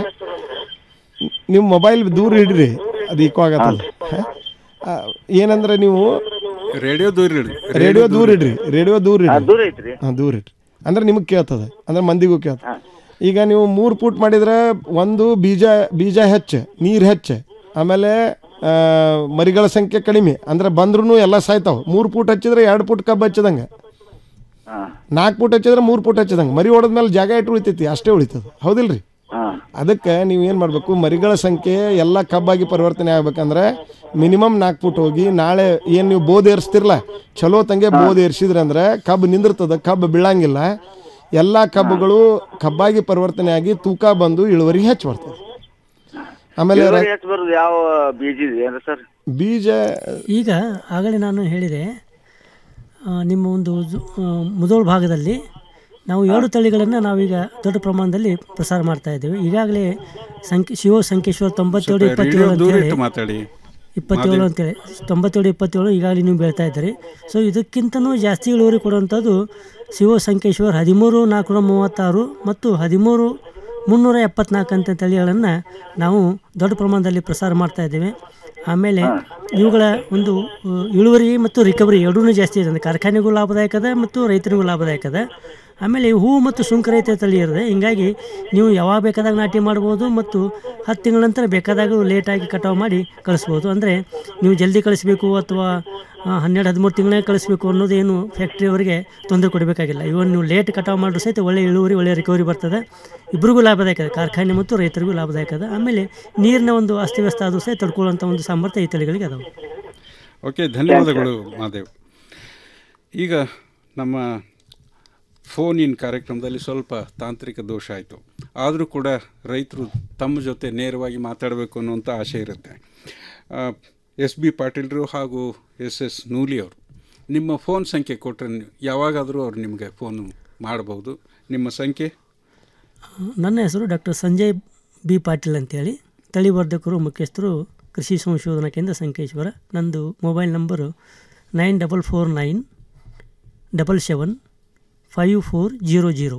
ನೀವು ಮೊಬೈಲ್ ದೂರ ಇಡ್ರಿ ಅದು ಈಕೋ ಆಗತ್ತದ ಆ, ಏನಂದ್ರೆ ನೀವು ರೇಡಿಯೋ ದೂರ ಇಡ್ರಿ ರೇಡಿಯೋ ದೂರ ಇಡ್ರಿ ರೇಡಿಯೋ ದೂರ ಆ, ಇಡ್ರಿ ದೂರ ಐತ್ರಿ ಹಾಂ ದೂರ ಇಡ್ರಿ ಅಂದ್ರೆ ನಿಮಗೆ ಕೇಳ್ತದೆ ಅಂದ್ರೆ ಮಂದಿಗೂ ಕೇಳ್ತದೆ ಈಗ ನೀವು ಮೂರು ಫುಟ್ ಮಾಡಿದ್ರೆ ಒಂದು ಬೀಜ ಬೀಜ ಹೆಚ್ಚು ನೀರು ಹೆಚ್ಚು ಆಮೇಲೆ ಆ, ಮರಿಗಳ ಸಂಖ್ಯೆ ಕಡಿಮೆ ಅಂದ್ರೆ ಬಂದ್ರೂ ಎಲ್ಲ ಸಾಯ್ತಾವೆ ಮೂರು ಫುಟ್ ಹಚ್ಚಿದ್ರೆ ಎರಡು ಫುಟ್ ಕಬ್ಬು ಹಚ್ಚದಂಗೆ ನಾಲ್ಕು ಫುಟ್ ಹಚ್ಚಿದ್ರೆ ಮೂರು ಫುಟ್ ಹಚ್ಚದಂಗೆ ಮರಿ ಹೊಡೆದ್ಮೇಲೆ ಜಾಗ ಇಟ್ಟು ಉಳಿತೈತಿ ಅಷ್ಟೇ ಉಳಿತದೆ ಹೌದಿಲ್ರಿ ಅದಕ್ಕೆ ನೀವು ಏನು ಮಾಡಬೇಕು ಮರಿಗಳ ಸಂಖ್ಯೆ ಎಲ್ಲ ಕಬ್ಬಾಗಿ ಪರಿವರ್ತನೆ ಆಗ್ಬೇಕಂದ್ರೆ ಮಿನಿಮಮ್ ನಾಲ್ಕು ಫುಟ್ ಹೋಗಿ ನಾಳೆ ಏನು ನೀವು ಬೋದ್ ಏರಿಸ್ತಿರಲ್ಲ ಚಲೋ ತಂಗೆ ಬೋದ್ ಏರ್ಸಿದ್ರೆ ಅಂದ್ರೆ ಕಬ್ಬು ನಿಂದಿರ್ತದೆ ಕಬ್ಬು ಬೀಳಂಗಿಲ್ಲ ಎಲ್ಲ ಕಬ್ಬುಗಳು ಕಬ್ಬಾಗಿ ಪರಿವರ್ತನೆ ಆಗಿ ತೂಕ ಬಂದು ಇಳುವರಿ ಹೆಚ್ಚು ಬರ್ತದೆ ಆಮೇಲೆ ರ- ಇಳುವರಿ ಹೆಚ್ಚು ಬರೋದು ಯಾವ ಬೀಜ ಇದೆ ಏನ್ರಿ ಸರ್ ಬೀಜ ಈಗ ಆಗಲೇ ನಾನು ಹೇಳಿದೆ ಆ, ನಿಮ್ಮ ಒಂದು ಜು- ಆ, ಮುದೋಳ್ ಭಾಗದಲ್ಲಿ ನಾವು ಏಳು ತಳಿಗಳನ್ನು ನಾವೀಗ ದೊಡ್ಡ ಪ್ರಮಾಣದಲ್ಲಿ ಪ್ರಸಾರ ಮಾಡ್ತಾ ಇದ್ದೇವೆ ಈಗಾಗಲೇ ಸಂಖ್ಯೆ ಶಿವ ಸಂಕೇಶ್ವರ ತೊಂಬತ್ತೇಳು ಸ್ವಲ್ಪ ಇಪ್ಪತ್ತೇಳು ರೇಡಿಯೋ ದೂರ ಅಂತೇಳಿ ಇಟ್ಟು ಮಾತಾಡಿ ಇಪ್ಪತ್ತೇಳು ಮಾದೇವ್. ಅಂತೇಳಿ ತೊಂಬತ್ತೇಳು ಇಪ್ಪತ್ತೇಳು ಈಗಾಗಲೇ ನೀವು ಬೆಳ್ತಾ ಇದ್ದೀರಿ ಸೊ ಇದಕ್ಕಿಂತನೂ ಜಾಸ್ತಿ ಇಳುವರಿ ಕೊಡುವಂಥದ್ದು ಶಿವ ಸಂಕೇಶ್ವರ್ ಹದಿಮೂರು ನಾಲ್ಕುನೂರ ಮೂವತ್ತಾರು ಮತ್ತು ಹದಿಮೂರು ಮುನ್ನೂರ ಎಪ್ಪತ್ನಾಲ್ಕು ಅಂತ ತಳಿಗಳನ್ನು ನಾವು ದೊಡ್ಡ ಪ್ರಮಾಣದಲ್ಲಿ ಪ್ರಸಾರ ಮಾಡ್ತಾ ಇದ್ದೇವೆ ಆಮೇಲೆ ಇವುಗಳ ಒಂದು ಆ, ಇಳುವರಿ ಮತ್ತು ರಿಕವರಿ ಎರಡೂ ಜಾಸ್ತಿ ಇದೆ ಅಂದರೆ ಕಾರ್ಖಾನೆಗೂ ಲಾಭದಾಯಕ ಅದ ಮತ್ತು ರೈತರಿಗೂ ಲಾಭದಾಯಕ ಅದ ಆಮೇಲೆ ಇವು ಹೂವು ಮತ್ತು ಸುಂಕರಹಿತ ತಳಿ ಇರುತ್ತೆ ಹಿಂಗಾಗಿ ನೀವು ಯಾವಾಗ ಬೇಕಾದಾಗ ನಾಟಿ ಮಾಡ್ಬೋದು ಮತ್ತು ಹತ್ತು ತಿಂಗಳ ನಂತರ ಬೇಕಾದಾಗ ಲೇಟಾಗಿ ಕಟಾವು ಮಾಡಿ ಕಳಿಸ್ಬೋದು ಅಂದರೆ ನೀವು ಜಲ್ದಿ ಕಳಿಸ್ಬೇಕು ಅಥವಾ ಆ, ಹನ್ನೆರಡು ಹದಿಮೂರು ತಿಂಗಳೇ ಕಳಿಸ್ಬೇಕು ಅನ್ನೋದೇನು ಫ್ಯಾಕ್ಟ್ರಿಯವರಿಗೆ ತೊಂದರೆ ಕೊಡಬೇಕಾಗಿಲ್ಲ ಇವನ್ ನೀವು ಲೇಟ್ ಕಟಾವು ಮಾಡಿದ್ರು ಸಹಿತ ಒಳ್ಳೆ ಇಳುವರಿ ಒಳ್ಳೆ ರಿಕವರಿ ಬರ್ತದೆ ಇಬ್ಬರಿಗೂ ಲಾಭದಾಯಕ ಅದ ಕಾರ್ಖಾನೆ ಮತ್ತು ರೈತರಿಗೂ ಲಾಭದಾಯಕ ಅದ ಆಮೇಲೆ ನೀರಿನ ಒಂದು ಅಸ್ತವ್ಯಸ್ತ ಆದರೂ ಸಹಿತ ತಡ್ಕೊಳ್ಳುವಂಥ ಒಂದು ಸಾಮರ್ಥ್ಯ ಈ ತಳಿಗಳಿಗೆ ಅದಾವೆ ಓಕೆ ಧನ್ಯವಾದಗಳು ಮಾದೇವ್ ಈಗ ನಮ್ಮ ಫೋನ್ ಇನ್ ಕಾರ್ಯಕ್ರಮದಲ್ಲಿ ಸ್ವಲ್ಪ ತಾಂತ್ರಿಕ ದೋಷ ಆಯಿತು ಆದರೂ ಕೂಡ ರೈತರು ತಮ್ಮ ಜೊತೆ ನೇರವಾಗಿ ಮಾತಾಡಬೇಕು ಅನ್ನುವಂಥ ಆಸೆ ಇರುತ್ತೆ ಎಸ್ ಬಿ ಪಾಟೀಲ್ರು ಹಾಗೂ ಎಸ್ ಎಸ್ ನೂಲಿ ಅವರು ನಿಮ್ಮ ಫೋನ್ ಸಂಖ್ಯೆ ಕೊಟ್ಟರೆ ಯಾವಾಗಾದರೂ ಅವ್ರು ನಿಮಗೆ ಫೋನ್ ಮಾಡಬಹುದು ನಿಮ್ಮ ಸಂಖ್ಯೆ ನನ್ನ ಹೆಸರು ಡಾಕ್ಟರ್ ಸಂಜಯ್ ಬಿ ಪಾಟೀಲ್ ಅಂತೇಳಿ ತಳಿವರ್ಧಕರು ಮುಖ್ಯಸ್ಥರು ಕೃಷಿ ಸಂಶೋಧನಾ ಕೇಂದ್ರ ಸಂಕೇಶ್ವರ ನಂದು mobile number nine double four nine double seven five four zero zero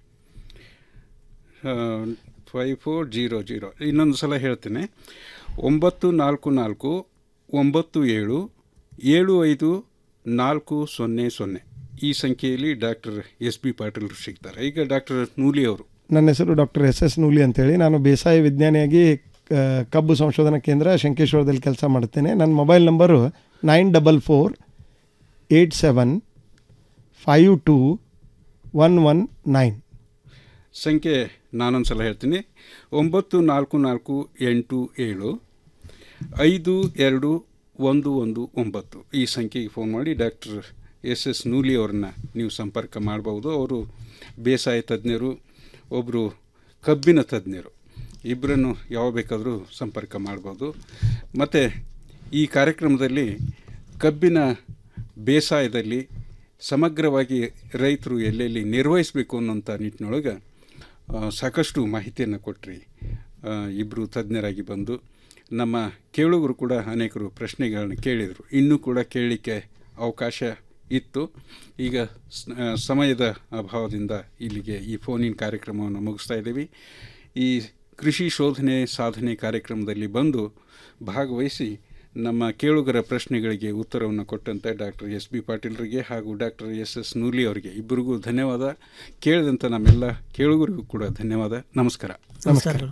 five four zero zero ಇನ್ನೊಂದು ಸಲ ಹೇಳ್ತೇನೆ ಒಂಬತ್ತು ನಾಲ್ಕು ನಾಲ್ಕು ಒಂಬತ್ತು ಏಳು ಏಳು ಐದು ನಾಲ್ಕು ಸೊನ್ನೆ ಸೊನ್ನೆ ಈ ಸಂಖ್ಯೆಯಲ್ಲಿ ಡಾಕ್ಟರ್ ಎಸ್ ಬಿ ಪಾಟೀಲ್ರು ಸಿಗ್ತಾರೆ ಈಗ ಡಾಕ್ಟರ್ ನೂಲಿ ಅವರು ನನ್ನ ಹೆಸರು ಡಾಕ್ಟರ್ ಎಸ್ ಎಸ್ ನೂಲಿ ಅಂತೇಳಿ ನಾನು ಬೇಸಾಯ ವಿಜ್ಞಾನಿಯಾಗಿ ಆ, ಕಬ್ಬು ಸಂಶೋಧನಾ ಕೇಂದ್ರ ಶಂಕೇಶ್ವರದಲ್ಲಿ ಕೆಲಸ ಮಾಡುತ್ತೇನೆ ನನ್ನ mobile number nine double four eight seven five two one one nine ಸಂಖ್ಯೆ ನಾನೊಂದು ಸಲ ಹೇಳ್ತೀನಿ ಒಂಬತ್ತು ನಾಲ್ಕು ನಾಲ್ಕು ಎಂಟು ಏಳು ಐದು ಎರಡು ಒಂದು ಒಂದು ಒಂಬತ್ತು ಈ ಸಂಖ್ಯೆಗೆ ಫೋನ್ ಮಾಡಿ ಡಾಕ್ಟರ್ ಎಸ್ ಎಸ್ ನೂಲಿ ಅವ್ರನ್ನ ನೀವು ಸಂಪರ್ಕ ಮಾಡ್ಬೋದು ಅವರು ಬೇಸಾಯ ತಜ್ಞರು ಒಬ್ಬರು ಕಬ್ಬಿನ ತಜ್ಞರು ಇಬ್ಬರನ್ನು ಯಾವ ಬೇಕಾದರೂ ಸಂಪರ್ಕ ಮಾಡ್ಬೋದು ಮತ್ತು ಈ ಕಾರ್ಯಕ್ರಮದಲ್ಲಿ ಕಬ್ಬಿನ ಬೇಸಾಯದಲ್ಲಿ ಸಮಗ್ರವಾಗಿ ರೈತರು ಎಲ್ಲೆಲ್ಲಿ ನಿರ್ವಹಿಸಬೇಕು ಅನ್ನೋಂಥ ನಿಟ್ಟಿನೊಳಗೆ ಆ, ಸಾಕಷ್ಟು ಮಾಹಿತಿಯನ್ನು ಕೊಟ್ರಿ ಇಬ್ಬರು ತಜ್ಞರಾಗಿ ಬಂದು ನಮ್ಮ ಕೇಳುಗರು ಕೂಡ ಅನೇಕರು ಪ್ರಶ್ನೆಗಳನ್ನು ಕೇಳಿದರು ಇನ್ನೂ ಕೂಡ ಕೇಳಲಿಕ್ಕೆ ಅವಕಾಶ ಇತ್ತು ಈಗ ಸ್- ಆ, ಸಮಯದ ಅಭಾವದಿಂದ ಇಲ್ಲಿಗೆ ಈ ಫೋನಿನ ಕಾರ್ಯಕ್ರಮವನ್ನು ಮುಗಿಸ್ತಾ ಇದ್ದೀವಿ ಈ ಕೃಷಿ ಶೋಧನೆ ಸಾಧನೆ ಕಾರ್ಯಕ್ರಮದಲ್ಲಿ ಬಂದು ಭಾಗವಹಿಸಿ ನಮ್ಮ ಕೇಳುಗರ ಪ್ರಶ್ನೆಗಳಿಗೆ ಉತ್ತರವನ್ನು ಕೊಟ್ಟಂತೆ ಡಾಕ್ಟರ್ ಎಸ್ ಬಿ ಪಾಟೀಲ್ರಿಗೆ ಹಾಗೂ ಡಾಕ್ಟರ್ ಎಸ್ ಎಸ್ ನೂಲಿ ಅವರಿಗೆ ಇಬ್ಬರಿಗೂ ಧನ್ಯವಾದ ಕೇಳಿದಂಥ ನಮ್ಮೆಲ್ಲ ಕೇಳುಗರಿಗೂ ಕೂಡ ಧನ್ಯವಾದ ನಮಸ್ಕಾರ ನಮಸ್ಕಾರಗಳು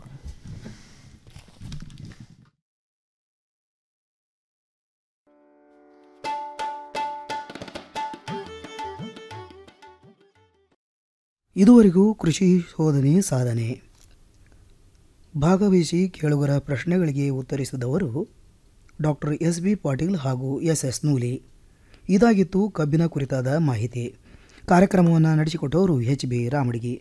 ಇದುವರೆಗೂ ಕೃಷಿ ಶೋಧನೆ ಸಾಧನೆ ಭಾಗವಹಿಸಿ ಕೇಳುಗರ ಪ್ರಶ್ನೆಗಳಿಗೆ ಉತ್ತರಿಸಿದವರು ಡಾಕ್ಟರ್ ಎಸ್ ಬಿ ಪಾಟೀಲ್ ಹಾಗೂ ಎಸ್ ಎಸ್ ನೂಲಿ ಇದಾಗಿತ್ತು ಕಬ್ಬಿನ ಕುರಿತಾದ ಮಾಹಿತಿ ಕಾರ್ಯಕ್ರಮವನ್ನು ನಡೆಸಿಕೊಟ್ಟವರು ಎಚ್ ಬಿ ರಾಮಡಿಗಿ